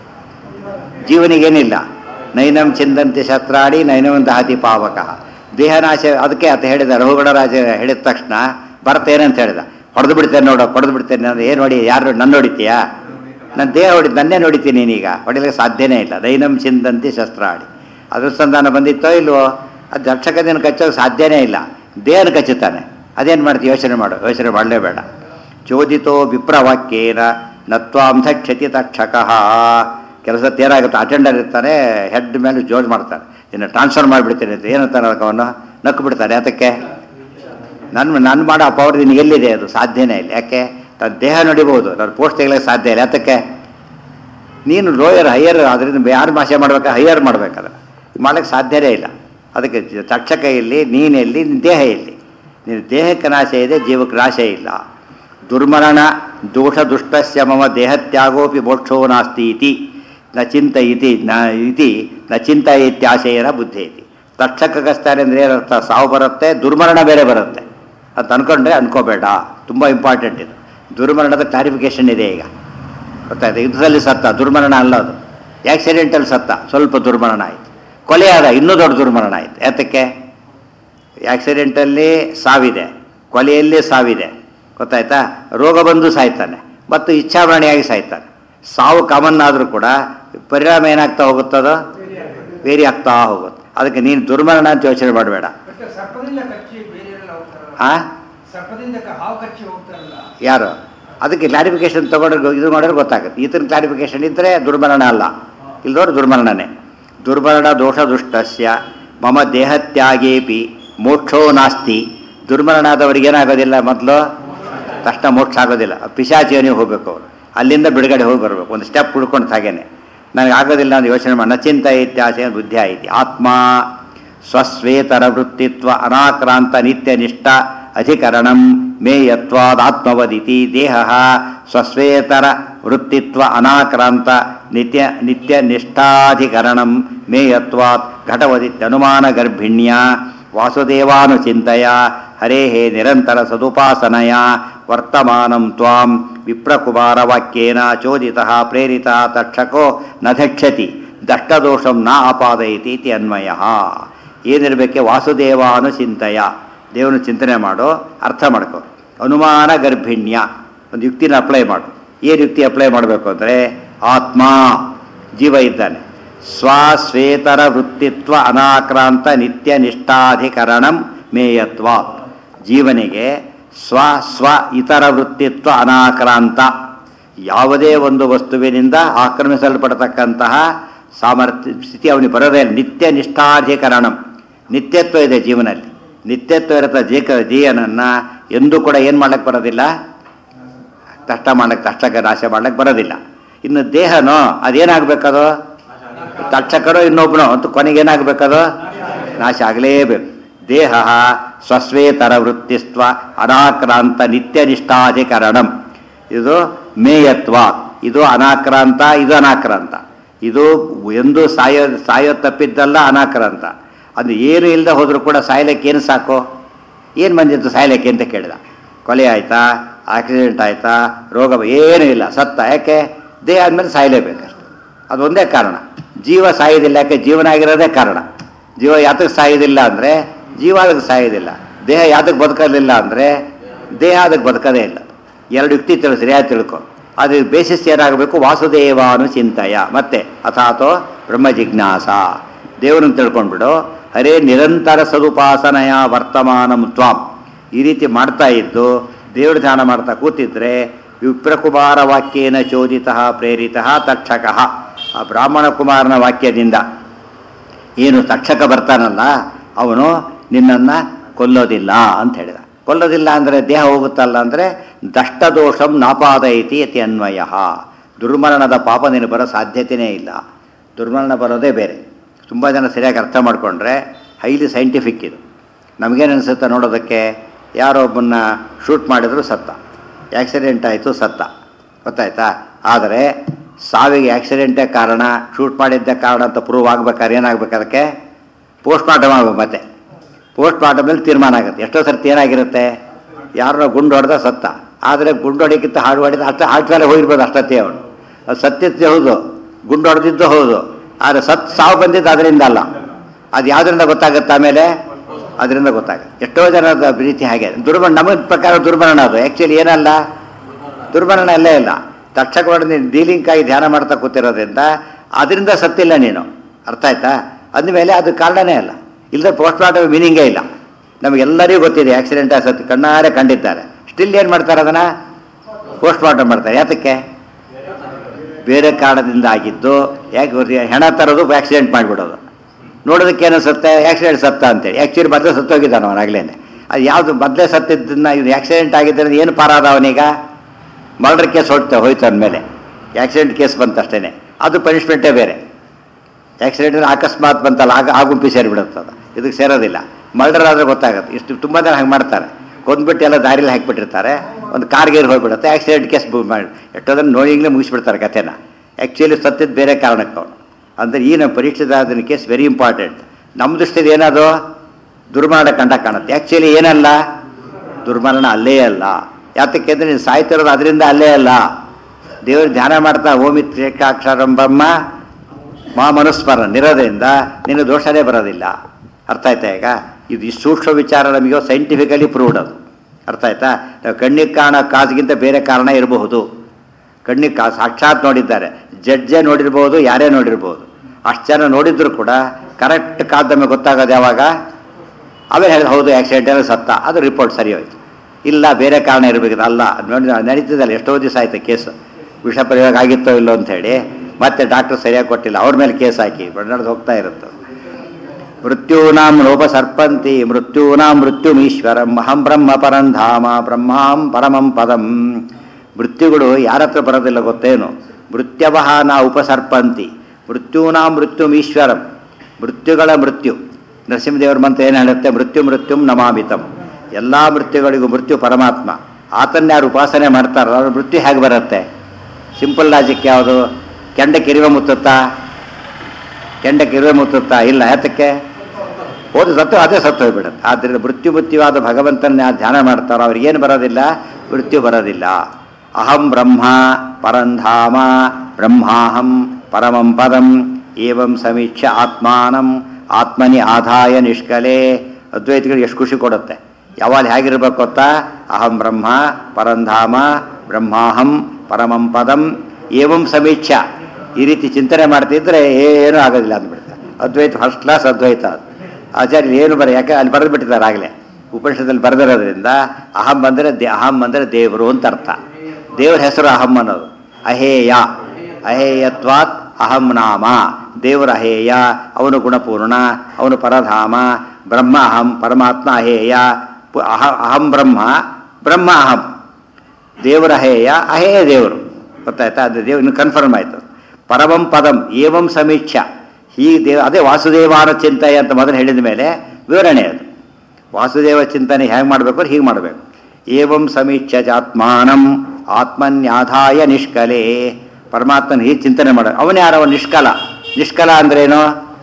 Speaker 1: ಜೀವನಿಗೇನಿಲ್ಲ ನೈನಂ ಚಿಂದಂತಿ ಶಸ್ತ್ರಾಡಿ ನೈನಂ ದಹತಿ ಪಾವಕ ದೇಹನಾಶ ಅದಕ್ಕೆ ಆತ ಹೇಳಿದ ರಘುಗಣ ರಾಜ ಹೇಳಿದ ತಕ್ಷಣ ಬರ್ತೇನೆ ಅಂತ ಹೇಳಿದ ಹೊಡೆದು ಬಿಡ್ತೇನೆ ನೋಡು ಹೊಡೆದು ಬಿಡ್ತೇನೆ ಅಂದ್ರೆ ಏನು ಹೊಡಿ ಯಾರು ನನ್ನ ಹೊಡಿತೀಯಾ ನನ್ನ ದೇಹ ಹೊಡಿ ನನ್ನೇ ನೋಡಿತೀನಿ ನೀನೀಗ ಹೊಡಿಲಿಕ್ಕೆ ಸಾಧ್ಯನೇ ಇಲ್ಲ ನೈನಂ ಚಿಂದಂತಿ ಶಸ್ತ್ರಾಡಿ ಅದ್ರ ಸಂಧಾನ ಬಂದಿತ್ತೋ ಇಲ್ವೋ ಅದು ರಕ್ಷಕದೇನು ಕಚ್ಚೋಕೆ ಸಾಧ್ಯನೇ ಇಲ್ಲ ದೇಹನ ಕಚ್ಚುತ್ತಾನೆ ಅದೇನು ಮಾಡ್ತೀವಿ ಯೋಚನೆ ಮಾಡು ಯೋಚನೆ ಮಾಡಲೇಬೇಡ ಚೋದಿತೋ ವಿಪ್ರವಾಕ್ಯೇನ ನತ್ವಾಂಶ ಕ್ಷತಿ ತಕ್ಷಕಃ ಕೆಲಸ ಏನಾಗುತ್ತೆ ಅಟೆಂಡರ್ ಇರ್ತಾನೆ ಹೆಡ್ ಮೇಲೆ ಜೋಜ್ ಮಾಡ್ತಾನೆ ಇನ್ನು ಟ್ರಾನ್ಸ್ಫರ್ ಮಾಡಿಬಿಡ್ತೀನಿ ಅಂತ ಏನಂತಾನೆ ಅದಕ್ಕೆ ಅವನು ನಕ್ಕು ಬಿಡ್ತಾನೆ ಅದಕ್ಕೆ ನನ್ನ ನಾನು ಮಾಡೋ ಪವರ್ ನಿನಗೆ ಎಲ್ಲಿದೆ ಅದು ಸಾಧ್ಯನೇ ಇಲ್ಲ ಯಾಕೆ ನನ್ನ ದೇಹ ನೋಡಿಬಹುದು ನನ್ನ ಪೋಸ್ಟ್ ತೆಗಿಲಿಕ್ಕೆ ಸಾಧ್ಯ ಇಲ್ಲ ಯಾತಕ್ಕೆ ನೀನು ಲೋಯರ್ ಹೈಯರ್ ಅದರಿಂದ ಯಾರು ಭಾಷೆ ಮಾಡ್ಬೇಕಾ ಹೈಯರ್ ಮಾಡ್ಬೇಕಾದ್ರೆ ಮಾಡಕ್ಕೆ ಸಾಧ್ಯನೇ ಇಲ್ಲ ಅದಕ್ಕೆ ಜ- ತಕ್ಷಕ ಇಲ್ಲಿ ನೀನೆಲ್ಲಿ ನಿನ್ನ ದೇಹ ಇಲ್ಲಿ ನಿನ್ನ ದೇಹಕ್ಕೆ ನಾಶ ಇದೆ ಜೀವಕ್ಕೆ ನಾಶ ಇಲ್ಲ ದುರ್ಮರಣ ದೋಷ ದುಷ್ಟಸ್ಯ ಮಮ ದೇಹತ್ಯಾಗೋಪಿ ಮೋಕ್ಷೋ ನಾಸ್ತಿ ಇತಿ ನ ಚಿಂತಯಿತಿ ನ ಇತಿ ನ ಚಿಂತಯಿತ್ಯಾಶಯನ ಬುದ್ಧಿ ಇತಿ ತಕ್ಷಕಗಸ್ತಾರೆ ಅಂದರೆ ಏನರ್ಥ ಸಾವು ಬರುತ್ತೆ ದುರ್ಮರಣ ಬೇರೆ ಬರುತ್ತೆ ಅಂತ ಅನ್ಕೊಂಡ್ರೆ ಅನ್ಕೋಬೇಡ ತುಂಬ ಇಂಪಾರ್ಟೆಂಟ್ ಇದು ದುರ್ಮರಣದ ಕ್ಲಾರಿಫಿಕೇಶನ್ ಇದೆ ಈಗ ಗೊತ್ತಾಯ್ತು ಯುದ್ಧದಲ್ಲಿ ಸತ್ತ ದುರ್ಮರಣ ಅಲ್ಲ ಅದು ಆಕ್ಸಿಡೆಂಟಲ್ಲಿ ಸತ್ತ ಸ್ವಲ್ಪ ದುರ್ಮರಣ ಆಯಿತು ಕೊಲೆ ಆದ ಇನ್ನೂ ದೊಡ್ಡ ದುರ್ಮರಣ ಆಯಿತು ಯಾತಕ್ಕೆ ಆಕ್ಸಿಡೆಂಟಲ್ಲಿ ಸಾವಿದೆ ಕೊಲೆಯಲ್ಲಿ ಸಾವಿದೆ ಗೊತ್ತಾಯ್ತಾ ರೋಗ ಬಂದು ಸಾಯ್ತಾನೆ ಮತ್ತು ಇಚ್ಛಾಮರಣಿಯಾಗಿ ಸಾಯ್ತಾನೆ ಸಾವು ಕಾಮನ್ ಆದರೂ ಕೂಡ ಪರಿಣಾಮ ಏನಾಗ್ತಾ ಹೋಗುತ್ತದೋ ವೇರಿ ಆಗ್ತಾ ಹೋಗುತ್ತೆ ಅದಕ್ಕೆ ನೀನು ದುರ್ಮರಣ ಅಂತ ಯೋಚನೆ ಮಾಡಬೇಡ
Speaker 2: ಮತ್ತೆ ಸರ್ಪದಿಂದ ಕಚ್ಚಿ ಬೇರೆಯವರೆಲ್ಲ ಹೋಗ್ತಾರಲ್ಲ
Speaker 1: ಆ
Speaker 2: ಸರ್ಪದಿಂದ ಕ- ಹಾವು ಕಚ್ಚಿ ಹೋಗ್ತಾರಲ್ಲ
Speaker 1: ಯಾರು ಅದಕ್ಕೆ ಕ್ಲಾರಿಫಿಕೇಶನ್ ತಗೊಂಡ್ರೆ ಇದು ಮಾಡಿದ್ರೆ ಗೊತ್ತಾಗುತ್ತೆ ಈತನ ಕ್ಲಾರಿಫಿಕೇಶನ್ ಇದ್ದರೆ ದುರ್ಮರಣ ಅಲ್ಲ ಇಲ್ದವ್ರು ದುರ್ಮರಣನೇ ದುರ್ಮರಣ ದೋಷ ದುಷ್ಟಸ್ಯ ಮಮ ದೇಹತ್ಯಾಗೇಪಿ ಮೋಕ್ಷೋ ನಾಸ್ತಿ ದುರ್ಮರಣ ಆದವರಿಗೆ ಏನಾಗೋದಿಲ್ಲ ಮೊದಲು ತಕ್ಷಣ ಮೋಕ್ಷ ಆಗೋದಿಲ್ಲ ಪಿಶಾಚಿಯನಿಗೆ ಹೋಗ್ಬೇಕು ಅವರು ಅಲ್ಲಿಂದ ಬಿಡುಗಡೆ ಹೋಗಿ ಬರಬೇಕು ಒಂದು ಸ್ಟೆಪ್ ಹುಡ್ಕೊಂಡು ಹಾಗೇನೆ ನನಗೆ ಆಗೋದಿಲ್ಲ ಅಂತ ಯೋಚನೆ ಮಾಡಿ ನಚಿಂತ ಇತ್ಯಾಸೆ ಬುದ್ಧಿ ಐತಿ ಆತ್ಮ ಸ್ವಸ್ವೇತರ ವೃತ್ತಿತ್ವ ಅನಾಕ್ರಾಂತ ನಿತ್ಯ ನಿಷ್ಠ ಅಧಿಕರಣಂ ಮೇಯತ್ವಾದಾತ್ಮವದಿತಿ ದೇಹ ಸ್ವಸ್ವೇತರ ವೃತ್ತಿತ್ವ ಅನಾಕ್ರಾಂತ ನಿತ್ಯ ನಿತ್ಯ ನಿಷ್ಠಾಧಿಕರಣಂ ಮೇಯತ್ವಾತ್ ಘಟವದಿತ್ಯನುಮಾನ ಗರ್ಭಿಣ್ಯ ವಾಸುದೇವಾನುಚಿಂತೆಯ ಹರೇ ನಿರಂತರ ಸದುಪಾಸನಯ ವರ್ತಮಾನಂ ತ್ವಾಂ ವಿಪ್ರಕುಮಾರ ವಾಕ್ಯೇನ ಚೋದಿತ ಪ್ರೇರಿತ ತಕ್ಷಕೋ ನ ಧಕ್ಷತಿ ದಷ್ಟದೋಷಂ ನ ಆಪಾದಯತಿ ಇತಿ ಅನ್ವಯ ಏನಿರಬೇಕೆ ವಾಸುದೇವಾನುಚಿಂತೆಯ ದೇವನ ಚಿಂತನೆ ಮಾಡೋ ಅರ್ಥ ಮಾಡ್ಕೋ ಅನುಮಾನ ಗರ್ಭಿಣ್ಯ ಒಂದು ಯುಕ್ತಿನ ಅಪ್ಲೈ ಮಾಡು ಏನು ಯುಕ್ತಿ ಅಪ್ಲೈ ಮಾಡಬೇಕು ಅಂದರೆ ಆತ್ಮ ಜೀವ ಇದ್ದಾನೆ ಸ್ವ ಸ್ವೇತರ ವೃತ್ತಿತ್ವ ಅನಾಕ್ರಾಂತ ನಿತ್ಯ ನಿಷ್ಠಾಧಿಕರಣಂ ಮೇಯತ್ವ ಜೀವನಿಗೆ ಸ್ವ ಸ್ವ ಇತರ ವೃತ್ತಿತ್ವ ಅನಾಕ್ರಾಂತ ಯಾವುದೇ ಒಂದು ವಸ್ತುವಿನಿಂದ ಆಕ್ರಮಿಸಲ್ಪಡತಕ್ಕಂತಹ ಸಾಮರ್ಥ್ಯ ಸ್ಥಿತಿ ಅವನಿಗೆ ಬರೋದೇ ಇಲ್ಲ. ನಿತ್ಯ ನಿಷ್ಠಾಧಿಕರಣಂ ನಿತ್ಯತ್ವ ಇದೆ ಜೀವನಲ್ಲಿ ನಿತ್ಯತ್ವ ಇರತ್ತ ಜೀಕ ಜೀವನನ್ನ ಎಂದೂ ಕೂಡ ಏನು ಮಾಡಕ್ಕೆ ಬರೋದಿಲ್ಲ ಕಷ್ಟ ಮಾಡಕ್ಕೆ ತಕ್ಷಕ ನಾಶ ಮಾಡಕ್ಕೆ ಬರೋದಿಲ್ಲ ಇನ್ನು ದೇಹನೋ ಅದೇನಾಗಬೇಕದು ತಕ್ಷಕರೋ ಇನ್ನೊಬ್ಬನೋ ಅಂತ ಕೊನೆಗೆ ಏನಾಗಬೇಕದು ನಾಶ ಆಗಲೇಬೇಕು ದೇಹ ಸ್ವಸ್ವೇತರ ವೃತ್ತಿಸ್ತ್ವ ಅನಾಕ್ರಾಂತ ನಿತ್ಯ ನಿಷ್ಠಾಧಿಕರಣಂ ಇದು ಮೇಯತ್ವ ಇದು ಅನಾಕ್ರಾಂತ ಇದು ಅನಾಕ್ರಾಂತ ಇದು ಎಂದು ಸಾಯೋ ಸಾಯೋ ತಪ್ಪಿದ್ದಲ್ಲ ಅನಾಕ್ರಾಂತ ಅದು ಏನು ಇಲ್ಲದೆ ಹೋದರೂ ಕೂಡ ಸಾಯ್ಲಿಕ್ಕೆ ಏನು ಸಾಕು ಏನು ಬಂದಿತ್ತು ಸಾಯ್ಲಿಕ್ಕೆ ಅಂತ ಕೇಳಿದ ಕೊಲೆ ಆಯ್ತಾ ಆಕ್ಸಿಡೆಂಟ್ ಆಯ್ತಾ ರೋಗ ಏನೂ ಇಲ್ಲ ಸತ್ತ ಯಾಕೆ ದೇಹ ಆದಮೇಲೆ ಸಾಯಲೇಬೇಕಷ್ಟೆ ಅದು ಒಂದೇ ಕಾರಣ ಜೀವ ಸಾಯೋದಿಲ್ಲ ಯಾಕೆ ಜೀವನ ಆಗಿರೋದೇ ಕಾರಣ ಜೀವ ಯಾತಕ್ಕೆ ಸಾಯೋದಿಲ್ಲ ಅಂದರೆ ಜೀವ ಅದಕ್ಕೆ ಸಾಯೋದಿಲ್ಲ ದೇಹ ಯಾತಕ್ಕೆ ಬದುಕೋದಿಲ್ಲ ಅಂದರೆ ದೇಹ ಅದಕ್ಕೆ ಬದುಕೋದೇ ಇಲ್ಲ ಎರಡು ಯುಕ್ತಿ ತಿಳಿ ಸರಿಯಾಗಿ ತಿಳ್ಕೊ ಅದು ಬೇಸಿಸ್ ಏನಾಗಬೇಕು ವಾಸುದೇವಾನು ಚಿಂತಯ ಮತ್ತೆ ಅಥಾತೋ ಬ್ರಹ್ಮ ಜಿಜ್ಞಾಸ ದೇವರನ್ನು ತಿಳ್ಕೊಂಡ್ಬಿಡು ಹರೇ ನಿರಂತರ ಸದುಪಾಸನಯ ವರ್ತಮಾನಂ ತ್ವಾಂ ಈ ರೀತಿ ಮಾಡ್ತಾ ಇದ್ದು ದೇವ್ರ ಧ್ಯಾನ ಮಾಡ್ತಾ ಕೂತಿದ್ರೆ ವಿಪ್ರಕುಮಾರ ವಾಕ್ಯೇನ ಚೋದಿತ ಪ್ರೇರಿತ ತಕ್ಷಕ ಆ ಬ್ರಾಹ್ಮಣ ಕುಮಾರನ ವಾಕ್ಯದಿಂದ ಏನು ತಕ್ಷಕ ಬರ್ತಾನಲ್ಲ ಅವನು ನಿನ್ನನ್ನು ಕೊಲ್ಲೋದಿಲ್ಲ ಅಂತ ಹೇಳಿದ ಕೊಲ್ಲೋದಿಲ್ಲ ಅಂದರೆ ದೇಹ ಹೋಗುತ್ತಲ್ಲ ಅಂದರೆ ದಷ್ಟದೋಷಂ ನಾಪಾದಯತಿ ಅತಿ ಅನ್ವಯ ದುರ್ಮರಣದ ಪಾಪ ನಿನಗೆ ಬರೋ ಸಾಧ್ಯತೆಯೇ ಇಲ್ಲ ದುರ್ಮರಣ ಬರೋದೇ ಬೇರೆ ತುಂಬ ಜನ ಸರಿಯಾಗಿ ಅರ್ಥ ಮಾಡಿಕೊಂಡ್ರೆ ಹೈಲಿ ಸೈಂಟಿಫಿಕ್ ಇದು ನಮಗೇನು ಅನಿಸುತ್ತೆ ನೋಡೋದಕ್ಕೆ ಯಾರೋ ಒಬ್ಬನ್ನ ಶೂಟ್ ಮಾಡಿದ್ರು ಸತ್ತ ಆಕ್ಸಿಡೆಂಟ್ ಆಯಿತು ಸತ್ತ ಗೊತ್ತಾಯ್ತಾ ಆದರೆ ಸಾವಿಗೆ ಆಕ್ಸಿಡೆಂಟೇ ಕಾರಣ ಶೂಟ್ ಮಾಡಿದ್ದೇ ಕಾರಣ ಅಂತ ಪ್ರೂವ್ ಆಗ್ಬೇಕಾದ್ರೆ ಏನಾಗಬೇಕು ಅದಕ್ಕೆ ಪೋಸ್ಟ್ ಮಾರ್ಟಮ್ ಆಗ್ಬೇಕು ಮತ್ತೆ ಪೋಸ್ಟ್ ಮಾರ್ಟಮಲ್ಲಿ ತೀರ್ಮಾನ ಆಗುತ್ತೆ ಎಷ್ಟೋ ಸರ್ತಿ ಏನಾಗಿರುತ್ತೆ ಯಾರನ್ನ ಗುಂಡು ಹೊಡೆದ ಸತ್ತ ಆದರೆ ಗುಂಡು ಹೊಡಿಕಿಂತ ಹಾಡು ಹೊಡೆದ ಅಷ್ಟೇ ಹಾಟ್ ಮೇಲೆ ಹೋಗಿರ್ಬೋದು ಅಷ್ಟೊತ್ತೇ ಅವನು ಅದು ಸತ್ಯತೆ ಹೌದು ಗುಂಡು ಹೊಡೆದಿದ್ದು ಹೌದು ಆದರೆ ಸತ್ ಸಾವು ಬಂದಿದ್ದು ಅದರಿಂದ ಅಲ್ಲ ಅದು ಯಾವುದರಿಂದ ಗೊತ್ತಾಗುತ್ತೆ ಆಮೇಲೆ ಅದರಿಂದ ಗೊತ್ತಾಗುತ್ತೆ ಎಷ್ಟೋ ಜನದ ರೀತಿ ಹಾಗೆ ದುರ್ಮರಣ ನಮ್ಮ ಪ್ರಕಾರ ದುರ್ಮರಣ ಅದು ಆ್ಯಕ್ಚುಲಿ ಏನಲ್ಲ ದುರ್ಮರಣ ಅಲ್ಲೇ ಇಲ್ಲ ತಕ್ಷಕವಾಗಿ ನೀನು ಡೀಲಿಂಗ್ಕಾಗಿ ಧ್ಯಾನ ಮಾಡ್ತಾ ಕೂತಿರೋದ್ರಿಂದ ಅದರಿಂದ ಸತ್ತಿಲ್ಲ ನೀನು ಅರ್ಥ ಆಯ್ತಾ ಅಂದಮೇಲೆ ಅದು ಕಾರಣನೇ ಅಲ್ಲ ಇಲ್ಲದೆ ಪೋಸ್ಟ್ ಮಾರ್ಟಮ್ ಮೀನಿಂಗೇ ಇಲ್ಲ ನಮಗೆಲ್ಲರಿಗೂ ಗೊತ್ತಿದೆ ಆಕ್ಸಿಡೆಂಟ್ ಸತ್ತು ಕಣ್ಣಾರೆ ಕಂಡಿದ್ದಾರೆ ಸ್ಟಿಲ್ ಏನು ಮಾಡ್ತಾರೆ ಅದನ್ನು ಪೋಸ್ಟ್ ಮಾರ್ಟಮ್ ಮಾಡ್ತಾರೆ ಯಾತಕ್ಕೆ ಬೇರೆ ಕಾರಣದಿಂದ ಆಗಿದ್ದು ಯಾಕೆ ಗೊತ್ತಿ- ಹೆಣ ತರೋದು ಆಕ್ಸಿಡೆಂಟ್ ಮಾಡಿಬಿಡೋದು ನೋಡೋದಕ್ಕೆ ಏನಿಸುತ್ತೆ ಆಕ್ಸಿಡೆಂಟ್ ಸತ್ತ ಅಂತೇಳಿ ಆ್ಯಕ್ಚುಲಿ ಮೊದಲೇ ಸತ್ತೋಗಿದ್ದಾನೆ ಅವನಾಗಲೇನೆ ಅದು ಯಾವುದು ಮೊದಲೇ ಸತ್ತಿದ್ದನ್ನ ಇದು ಆಕ್ಸಿಡೆಂಟ್ ಆಗಿದ್ದರಿಂದ ಏನು ಪಾರಾದ ಅವನೀಗ ಮರ್ಡರ್ ಕೇಸ್ ಹೊಡ್ತಾ ಹೋಯ್ತು ಅಂದಮೇಲೆ ಆಕ್ಸಿಡೆಂಟ್ ಕೇಸ್ ಬಂತಷ್ಟೇ ಅದು ಪನಿಷ್ಮೆಂಟೇ ಬೇರೆ ಆಕ್ಸಿಡೆಂಟ್ ಅಕಸ್ಮಾತ್ ಬಂತಲ್ಲ ಆಗ ಆ ಗುಂಪಿ ಸೇರಿಬಿಡುತ್ತೆ ಅದು ಇದಕ್ಕೆ ಸೇರೋದಿಲ್ಲ ಮರ್ಡರ್ ಆದರೆ ಗೊತ್ತಾಗುತ್ತೆ ಇಷ್ಟು ತುಂಬ ಜನ ಹಾಗೆ ಮಾಡ್ತಾರೆ ಕೊಂದ್ಬಿಟ್ಟು ಎಲ್ಲ ದಾರಿಲಿ ಹಾಕಿಬಿಟ್ಟಿರ್ತಾರೆ ಒಂದು ಕಾರ್ಗೇರ್ ಹೋಗ್ಬಿಡುತ್ತೆ ಆಕ್ಸಿಡೆಂಟ್ ಕೇಸ್ ಮಾಡಿ ಎಷ್ಟೋದನ್ನು ನೋಡಿಂಗ್ಲೇ ಮುಗಿಸ್ಬಿಡ್ತಾರೆ ಕಥೆನ ಆ್ಯಕ್ಚುಲಿ ಸತ್ತಿದ್ದು ಬೇರೆ ಕಾರಣಕ್ಕೆ ಅವನು ಅಂದರೆ ಈ ನಮ್ಮ ಪರೀಕ್ಷಿತಾದನ ಕೇಸ್ ವೆರಿ ಇಂಪಾರ್ಟೆಂಟ್ ನಮ್ಮ ದೃಷ್ಟಿಯಲ್ಲಿ ಏನದು ದುರ್ಮರಣ ಕಂಡ ಕಾಣುತ್ತೆ ಆ್ಯಕ್ಚುಲಿ ಏನಲ್ಲ ದುರ್ಮರಣ ಅಲ್ಲೇ ಅಲ್ಲ ಯಾತಕ್ಕೆ ಅಂದರೆ ನೀನು ಸಾಯ್ತಿರೋದು ಅದರಿಂದ ಅಲ್ಲೇ ಅಲ್ಲ ದೇವರು ಧ್ಯಾನ ಮಾಡ್ತಾ ಓಮಿತ್ರೇಕಾಕ್ಷರಂ ಬ್ರಹ್ಮ ಮಾ ಮನುಸ್ಮರಣ ನಿರೋದ್ರಿಂದ ನಿನ್ನ ದೋಷನೇ ಬರೋದಿಲ್ಲ ಅರ್ಥ ಆಯ್ತಾ ಈಗ ಇದು ಈ ಸೂಕ್ಷ್ಮ ವಿಚಾರ ನಮಗೆ ಸೈಂಟಿಫಿಕಲಿ ಪ್ರೂವ್ಡ್ ಅದು ಅರ್ಥ ಆಯ್ತಾ ನಾವು ಕಣ್ಣಿಗೆ ಕಾಣೋ ಕಾಜಿಗಿಂತ ಬೇರೆ ಕಾರಣ ಇರಬಹುದು ಕಣ್ಣಿಗೆ ಕಾ ಸಾಕ್ಷಾತ್ ನೋಡಿದ್ದಾರೆ ಜಡ್ಜೇ ನೋಡಿರ್ಬೋದು ಯಾರೇ ನೋಡಿರ್ಬೋದು ಅಷ್ಟು ಜನ ನೋಡಿದ್ರು ಕೂಡ ಕರೆಕ್ಟ್ ಕಾದೊಮ್ಮೆ ಗೊತ್ತಾಗೋದು ಯಾವಾಗ ಆಮೇಲೆ ಹೇಳಿದ ಹೌದು ಆಕ್ಸಿಡೆಂಟ್ ಎಲ್ಲ ಸತ್ತ ಅದು ರಿಪೋರ್ಟ್ ಸರಿ ಹೋಯ್ತು ಇಲ್ಲ ಬೇರೆ ಕಾರಣ ಇರಬೇಕು ಅಲ್ಲ ನೋಡಿ ನಡೀತಿದ್ದಲ್ಲ ಎಷ್ಟೋ ದಿವಸ ಆಯ್ತು ಕೇಸು ವಿಷ ಪ್ರಯೋಗ ಆಗಿತ್ತೋ ಇಲ್ಲೋ ಅಂಥೇಳಿ ಮತ್ತೆ ಡಾಕ್ಟರ್ ಸರಿಯಾಗಿ ಕೊಟ್ಟಿಲ್ಲ ಅವ್ರ ಮೇಲೆ ಕೇಸ್ ಹಾಕಿ ನಡೆದು ಹೋಗ್ತಾ ಇರುತ್ತೆ ಮೃತ್ಯೂನಾಂ ಲೋಪ ಸರ್ಪಂತಿ ಮೃತ್ಯೂನಾಂ ಮೃತ್ಯುಮೀಶ್ವರಂ ಅಹಂ ಬ್ರಹ್ಮ ಪರಂಧಾಮ ಬ್ರಹ್ಮಾಂ ಪರಮಂ ಪದಂ ಮೃತ್ಯುಗಳು ಯಾರ ಹತ್ರ ಬರೋದಿಲ್ಲ ಗೊತ್ತೇನು ಮೃತ್ಯವಹ ನ ಉಪಸರ್ಪಂತಿ ಮೃತ್ಯೂನಾಂ ಮೃತ್ಯುಮೀಶ್ವರಂ ಮೃತ್ಯುಗಳ ಮೃತ್ಯು ನರಸಿಂಹದೇವರ ಮಂತ್ರ ಏನು ಹೇಳುತ್ತೆ ಮೃತ್ಯು ಮೃತ್ಯುಂ ನಮಾಮಿತಂ ಎಲ್ಲ ಮೃತ್ಯುಗಳಿಗೂ ಮೃತ್ಯು ಪರಮಾತ್ಮ ಆತನ್ನ ಯಾರು ಉಪಾಸನೆ ಮಾಡ್ತಾರೋ ಅವ್ರ ಮೃತ್ಯು ಹೇಗೆ ಬರುತ್ತೆ ಸಿಂಪಲ್ ಲಾಜಿಕ್ ಯಾವುದು ಕೆಂಡಕ್ಕೆ ಇರುವೆ ಮುತ್ತುತ್ತಾ ಕೆಂಡಕ್ಕೆ ಇರುವೆ ಮುತ್ತುತ್ತಾ ಇಲ್ಲ ಯಾತಕ್ಕೆ ಹೋದ ಸತ್ತು ಅದೇ ಸತ್ತು ಹೋಗ್ಬಿಡುತ್ತೆ ಆದ್ದರಿಂದ ಮೃತ್ಯು ಮೃತ್ಯುವಾದ ಭಗವಂತನ ಯಾರು ಧ್ಯಾನ ಮಾಡ್ತಾರೋ ಅವ್ರಿಗೇನು ಬರೋದಿಲ್ಲ ಮೃತ್ಯು ಬರೋದಿಲ್ಲ ಅಹಂ ಬ್ರಹ್ಮ ಪರಂಧಾಮ ಬ್ರಹ್ಮಾಹಂ ಪರಮಂ ಪದಂ ಏವಂ ಸಮೀಕ್ಷ ಆತ್ಮಾನಂ ಆತ್ಮನಿ ಆದಾಯ ನಿಷ್ಕಲೆ ಅದ್ವೈತಗಳು ಎಷ್ಟು ಖುಷಿ ಕೊಡುತ್ತೆ ಯಾವಾಗ ಹೇಗಿರ್ಬೇಕು ಗೊತ್ತಾ ಅಹಂ ಬ್ರಹ್ಮ ಪರಂಧಾಮ ಬ್ರಹ್ಮಾಹಂ ಪರಮಂ ಪದಂ ಏವಂ ಸಮೀಕ್ಷ ಈ ರೀತಿ ಚಿಂತನೆ ಮಾಡ್ತಿದ್ರೆ ಏನೂ ಆಗೋದಿಲ್ಲ ಅಂದ್ಬಿಡುತ್ತೆ ಅದ್ವೈತ ಫಸ್ಟ್ ಕ್ಲಾಸ್ ಅದ್ವೈತ ಅದು ಆಚಾರ್ಯರು ಏನು ಬರ ಯಾಕೆ ಅಲ್ಲಿ ಬರೆದು ಬಿಟ್ಟಿದ್ದಾರೆ ಆಗಲೇ ಉಪನಿಷತ್ತಲ್ಲಿ ಬರೆದಿರೋದ್ರಿಂದ ಅಹಂ ಅಂದರೆ ದೇ ಅಹಂ ಅಂದರೆ ದೇವರು ಅಂತ ಅರ್ಥ ದೇವರ ಹೆಸರು ಅಹಂ ಅನ್ನೋದು ಅಹೇಯ ಅಹೇಯತ್ವಾತ್ ಅಹಂ ನಾಮ ದೇವರ ಅಹೇಯ ಅವನು ಗುಣಪೂರ್ಣ ಅವನು ಪರಧಾಮ ಬ್ರಹ್ಮ ಅಹಂ ಪರಮಾತ್ಮ ಅಹೇಯ ಪು- ಅಹ ಅಹಂ ಬ್ರಹ್ಮ ಬ್ರಹ್ಮ ಅಹಂ ದೇವರ ಅಹೇಯ ಅಹೇಯ ದೇವರು ಗೊತ್ತಾಯ್ತಾ ಅದು ದೇವ್ ಇನ್ನು ಕನ್ಫರ್ಮ್ ಆಯಿತು ಪರಮಂ ಪದಂ ಏವಂ ಸಮೀಕ್ಷ ಈ ದೇವ ಅದೇ ವಾಸುದೇವಾನ ಚಿಂತೆಯ ಅಂತ ಮೊದಲು ಹೇಳಿದ ಮೇಲೆ ವಿವರಣೆ ಅದು ವಾಸುದೇವ ಚಿಂತನೆ ಹೇಗೆ ಮಾಡಬೇಕು ಹೀಗೆ ಮಾಡಬೇಕು ಏವಂ ಸಮೀಕ್ಷ ಆತ್ಮಾನಂ ಆತ್ಮನ್ಯಾಧಾಯ ನಿಷ್ಕಲೆ ಪರಮಾತ್ಮನ ಹೀಗೆ ಚಿಂತನೆ ಮಾಡ ಅವನೇ ಯಾರವ ನಿಷ್ಕಲ ನಿಷ್ಕಲ ಅಂದ್ರೇನು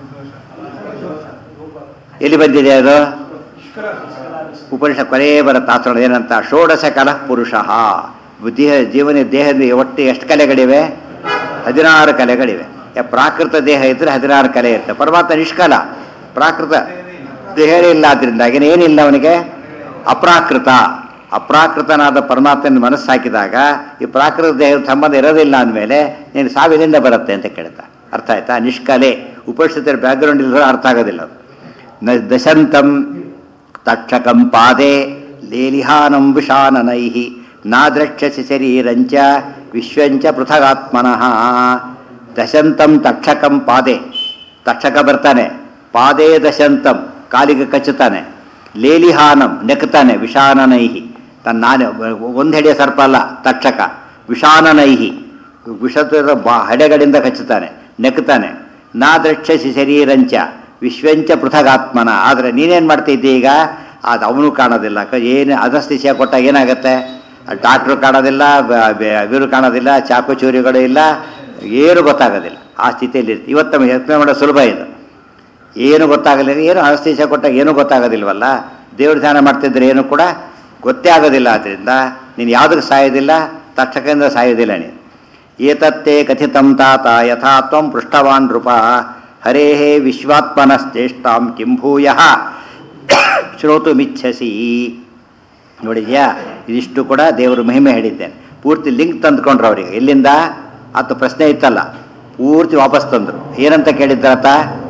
Speaker 1: ಎಲ್ಲಿ ಬಂದಿದೆ ಅದು ಉಪನಿಷತ್ ಕೊನೆ ಬರುತ್ತೆ ಆಚರಣೆ ಏನಂತ ಷೋಡಶ ಕಲ ಪುರುಷ ಬುದ್ಧಿ ಜೀವನ ದೇಹದ ಒಟ್ಟು ಎಷ್ಟು ಕಲೆಗಳಿವೆ ಹದಿನಾರು ಕಲೆಗಳಿವೆ ಯಾ ಪ್ರಾಕೃತ ದೇಹ ಇದ್ರೆ ಹದಿನಾರು ಕಲೆ ಇರುತ್ತೆ ಪರಮಾತ್ಮ ನಿಷ್ಕಲ ಪ್ರಾಕೃತ ದೇಹ ಇಲ್ಲ ಆದ್ರಿಂದಾಗಿ ಏನಿಲ್ಲ ಅವನಿಗೆ ಅಪ್ರಾಕೃತ ಅಪ್ರಾಕೃತನಾದ ಪರಮಾತ್ಮನ ಮನಸ್ಸು ಹಾಕಿದಾಗ ಈ ಪ್ರಾಕೃತ ದೇಹದ ಸಂಬಂಧ ಇರೋದಿಲ್ಲ ಅಂದಮೇಲೆ ನೀನು ಸಾವಿನಿಂದ ಬರುತ್ತೆ ಅಂತ ಕೇಳ್ತಾ ಅರ್ಥ ಆಯ್ತಾ ನಿಷ್ಕಲೆ ಉಪನಿಷತ್ತರ ಬ್ಯಾಕ್ಗ್ರೌಂಡ್ ಇಲ್ಲದ್ರೆ ಅರ್ಥ ಆಗೋದಿಲ್ಲ ಅದು ನ ದಶಂತಂ ತಕ್ಷಕಂ ಪಾದೆ ಲೇಲಿಹಾನಂ ವಿಷಾನನೈ ನಾದ್ರಕ್ಷಸಿ ಶರೀರಂಚ ವಿಶ್ವಂಚ ಪೃಥಗಾತ್ಮನಃ ದಶಂತಂ ತಕ್ಷಕಂ ಪಾದೆ ತಕ್ಷಕ ಬರ್ತಾನೆ ಪಾದೇ ದಶಂತಂ ಕಾಲಿಗೆ ಕಚ್ಚುತ್ತಾನೆ ಲೇಲಿಹಾನಂ ನೆಕ್ತಾನೆ ವಿಷಾನನೈಹಿ ತನ್ನ ನಾನೇ ಒಂದು ಹೆಡೆಯ ಸರ್ಪ ಅಲ್ಲ ತಕ್ಷಕ ವಿಷಾನನೈಹಿ ವಿಷದ ಬಾ ಹೆಡೆಗಳಿಂದ ಕಚ್ಚುತ್ತಾನೆ ನೆಕ್ತಾನೆ ನಾ ದ್ರಕ್ಷಸಿ ಶರೀರಂಚ ವಿಶ್ವಂಚ ಪೃಥಗಾತ್ಮನ ಆದರೆ ನೀನೇನು ಮಾಡ್ತಿದ್ದಿ ಈಗ ಅದು ಅವನು ಕಾಣೋದಿಲ್ಲ ಕ- ಏನು ಅದಸ್ತಿಸಿಯ ಕೊಟ್ಟಾಗ ಏನಾಗುತ್ತೆ ಡಾಕ್ಟ್ರು ಕಾಣೋದಿಲ್ಲ ಬ- ಬ- ಇವರು ಕಾಣೋದಿಲ್ಲ ಚಾಕು ಚೂರಿಗಳು ಇಲ್ಲ ಏನು ಗೊತ್ತಾಗೋದಿಲ್ಲ ಆ ಸ್ಥಿತಿಯಲ್ಲಿ ಇರ್ತಿ ಇವತ್ತು ನಮಗೆ ಯೋಚನೆ ಮಾಡೋದು ಸುಲಭ ಇದು ಏನು ಗೊತ್ತಾಗಲಿಲ್ಲ ಏನು ಅನಸ್ತೇಶ ಕೊಟ್ಟಾಗ ಏನೂ ಗೊತ್ತಾಗೋದಿಲ್ವಲ್ಲ ದೇವ್ರ ಧ್ಯಾನ ಮಾಡ್ತಿದ್ರೆ ಏನು ಕೂಡ ಗೊತ್ತೇ ಆಗೋದಿಲ್ಲ ಆದ್ದರಿಂದ ನೀನು ಯಾವುದಕ್ಕೆ ಸಾಯೋದಿಲ್ಲ ತಕ್ಷಕದಿಂದ ಸಾಯೋದಿಲ್ಲ ನೀನು ಏತತ್ತೇ ಕಥಿತಂ ತಾತ ಯಥಾ ತ್ವಂ ಪೃಷ್ಟವಾನ್ ನೃಪ ಹರೇ ವಿಶ್ವಾತ್ಮನಶ್ಚೇಷ್ಟಾಂ ಕಿಂ ಭೂಯ ಶ್ರೋತುಮಿಚ್ಛಸಿ ನೋಡಿದ್ಯಾ ಇದಿಷ್ಟು ಕೂಡ ದೇವರು ಮಹಿಮೆ ಹೇಳಿದ್ದೇನೆ ಪೂರ್ತಿ ಲಿಂಕ್ ತಂದ್ಕೊಂಡ್ರು ಅವರಿಗೆ ಎಲ್ಲಿಂದ ಆತ ಪ್ರಶ್ನೆ ಇತ್ತಲ್ಲ ಪೂರ್ತಿ ವಾಪಸ್ ತಂದರು ಏನಂತ ಕೇಳಿದ್ದಾತ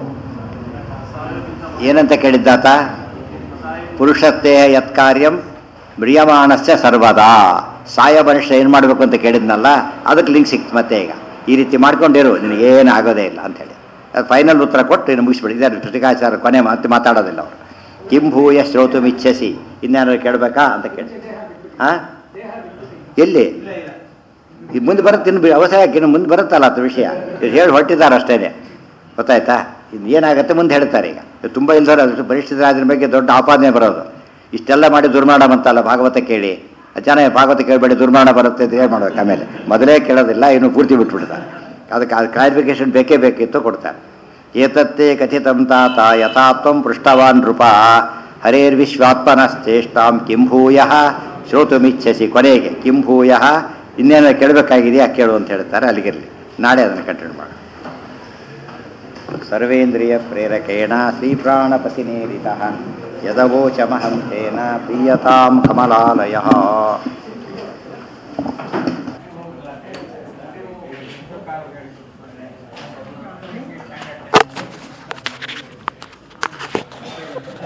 Speaker 1: ಏನಂತ ಕೇಳಿದ್ದಾತ ಪುರುಷತ್ತೇ ಯತ್ಕಾರ್ಯಂ ಮ್ರಿಯಮಾಣಸ್ಯ ಸರ್ವದಾ ಸಾಯ ಮನುಷ್ಯ ಏನು ಮಾಡಬೇಕು ಅಂತ ಕೇಳಿದ್ನಲ್ಲ ಅದಕ್ಕೆ ಲಿಂಕ್ ಸಿಕ್ತು ಮತ್ತೆ ಈಗ ಈ ರೀತಿ ಮಾಡ್ಕೊಂಡಿರು ನಿನಗೇನು ಆಗೋದೇ ಇಲ್ಲ ಅಂತೇಳಿ ಅದು ಫೈನಲ್ ಉತ್ತರ ಕೊಟ್ಟು ಇನ್ನು ಮುಗಿಸ್ಬಿಡಿ ಇದ್ದಾರೆ ಟೀಕಾಚಾರ ಕೊನೆ ಮಾತು ಮಾತಾಡೋದಿಲ್ಲ ಅವರು ಕಿಂ ಭೂಯ ಶ್ರೋತು ಮಿಚ್ಛಸಿ ಇನ್ಯಾರು ಕೇಳಬೇಕಾ ಅಂತ ಕೇಳಿ ಹಾಂ ಎಲ್ಲಿ ಇದು ಮುಂದೆ ಬರುತ್ತೆ ಇನ್ನು ಬಿ- ಅವಸರ ಯಾಕೆ ಇನ್ನು ಮುಂದೆ ಬರುತ್ತಲ್ಲ ಅದು ವಿಷಯ ಇದು ಹೇಳಿ ಹೊರಟಿದ್ದಾರೆ ಅಷ್ಟೇ ಗೊತ್ತಾಯ್ತಾ ಇದು ಏನಾಗುತ್ತೆ ಮುಂದೆ ಹೇಳ್ತಾರೆ ಈಗ ಇದು ತುಂಬ ಇಲ್ದವ್ರು ಅದು ಪರಿಷ್ಠಿತರಾದ್ರ ಬಗ್ಗೆ ದೊಡ್ಡ ಆಪಾದನೆ ಬರೋದು ಇಷ್ಟೆಲ್ಲ ಮಾಡಿ ದುರ್ಮಾಣ ಬಂತಲ್ಲ ಭಾಗವತ ಕೇಳಿ ಜನ ಭಾಗವತ ಕೇಳಬೇಡಿ ದುರ್ಮಾಣ ಬರುತ್ತೆ ಅಂತ ಏನು ಮಾಡ್ಬೇಕು ಆಮೇಲೆ ಮೊದಲೇ ಕೇಳೋದಿಲ್ಲ ಇನ್ನು ಪೂರ್ತಿ ಬಿಟ್ಬಿಡ್ತಾರೆ ಅದಕ್ಕೆ ಅದು ಕ್ಲಾರಿಫಿಕೇಶನ್ ಬೇಕೇ ಬೇಕಿತ್ತು ಕೊಡ್ತಾರೆ ಏತತ್ತೇ ಕಥಿತಂ ತಾತ ಯಥಾತ್ವಂ ಪೃಷ್ಟವಾನ್ ನೃಪ ಹರೇರ್ವಿಶ್ವಾತ್ಮನಶ್ಚೇಷ್ಟಾಂ ಕಿಂ ಭೂಯ ಶ್ರೋತುಮಿಚ್ಛಸಿ ಕೊನೆಗೆ ಕಿಂ ಭೂಯ ಇನ್ನೇನೋ ಕೇಳಬೇಕಾಗಿದೆಯಾ ಕೇಳು ಅಂತ ಹೇಳ್ತಾರೆ ಅಲ್ಲಿಗಿರಲಿ ನಾಳೆ ಅದನ್ನು ಕಂಟಿನ್ಯೂ ಮಾಡೋಣ ಸರ್ವೇಂದ್ರಿಯ ಪ್ರೇರಕೇಣ ಶ್ರೀಪ್ರಾಣಪತಿನೇರಿತ ಯದವೋಚಮಹಂ ತೇನ ಪ್ರೀಯತಾಂ ಕಮಲಾಲಯ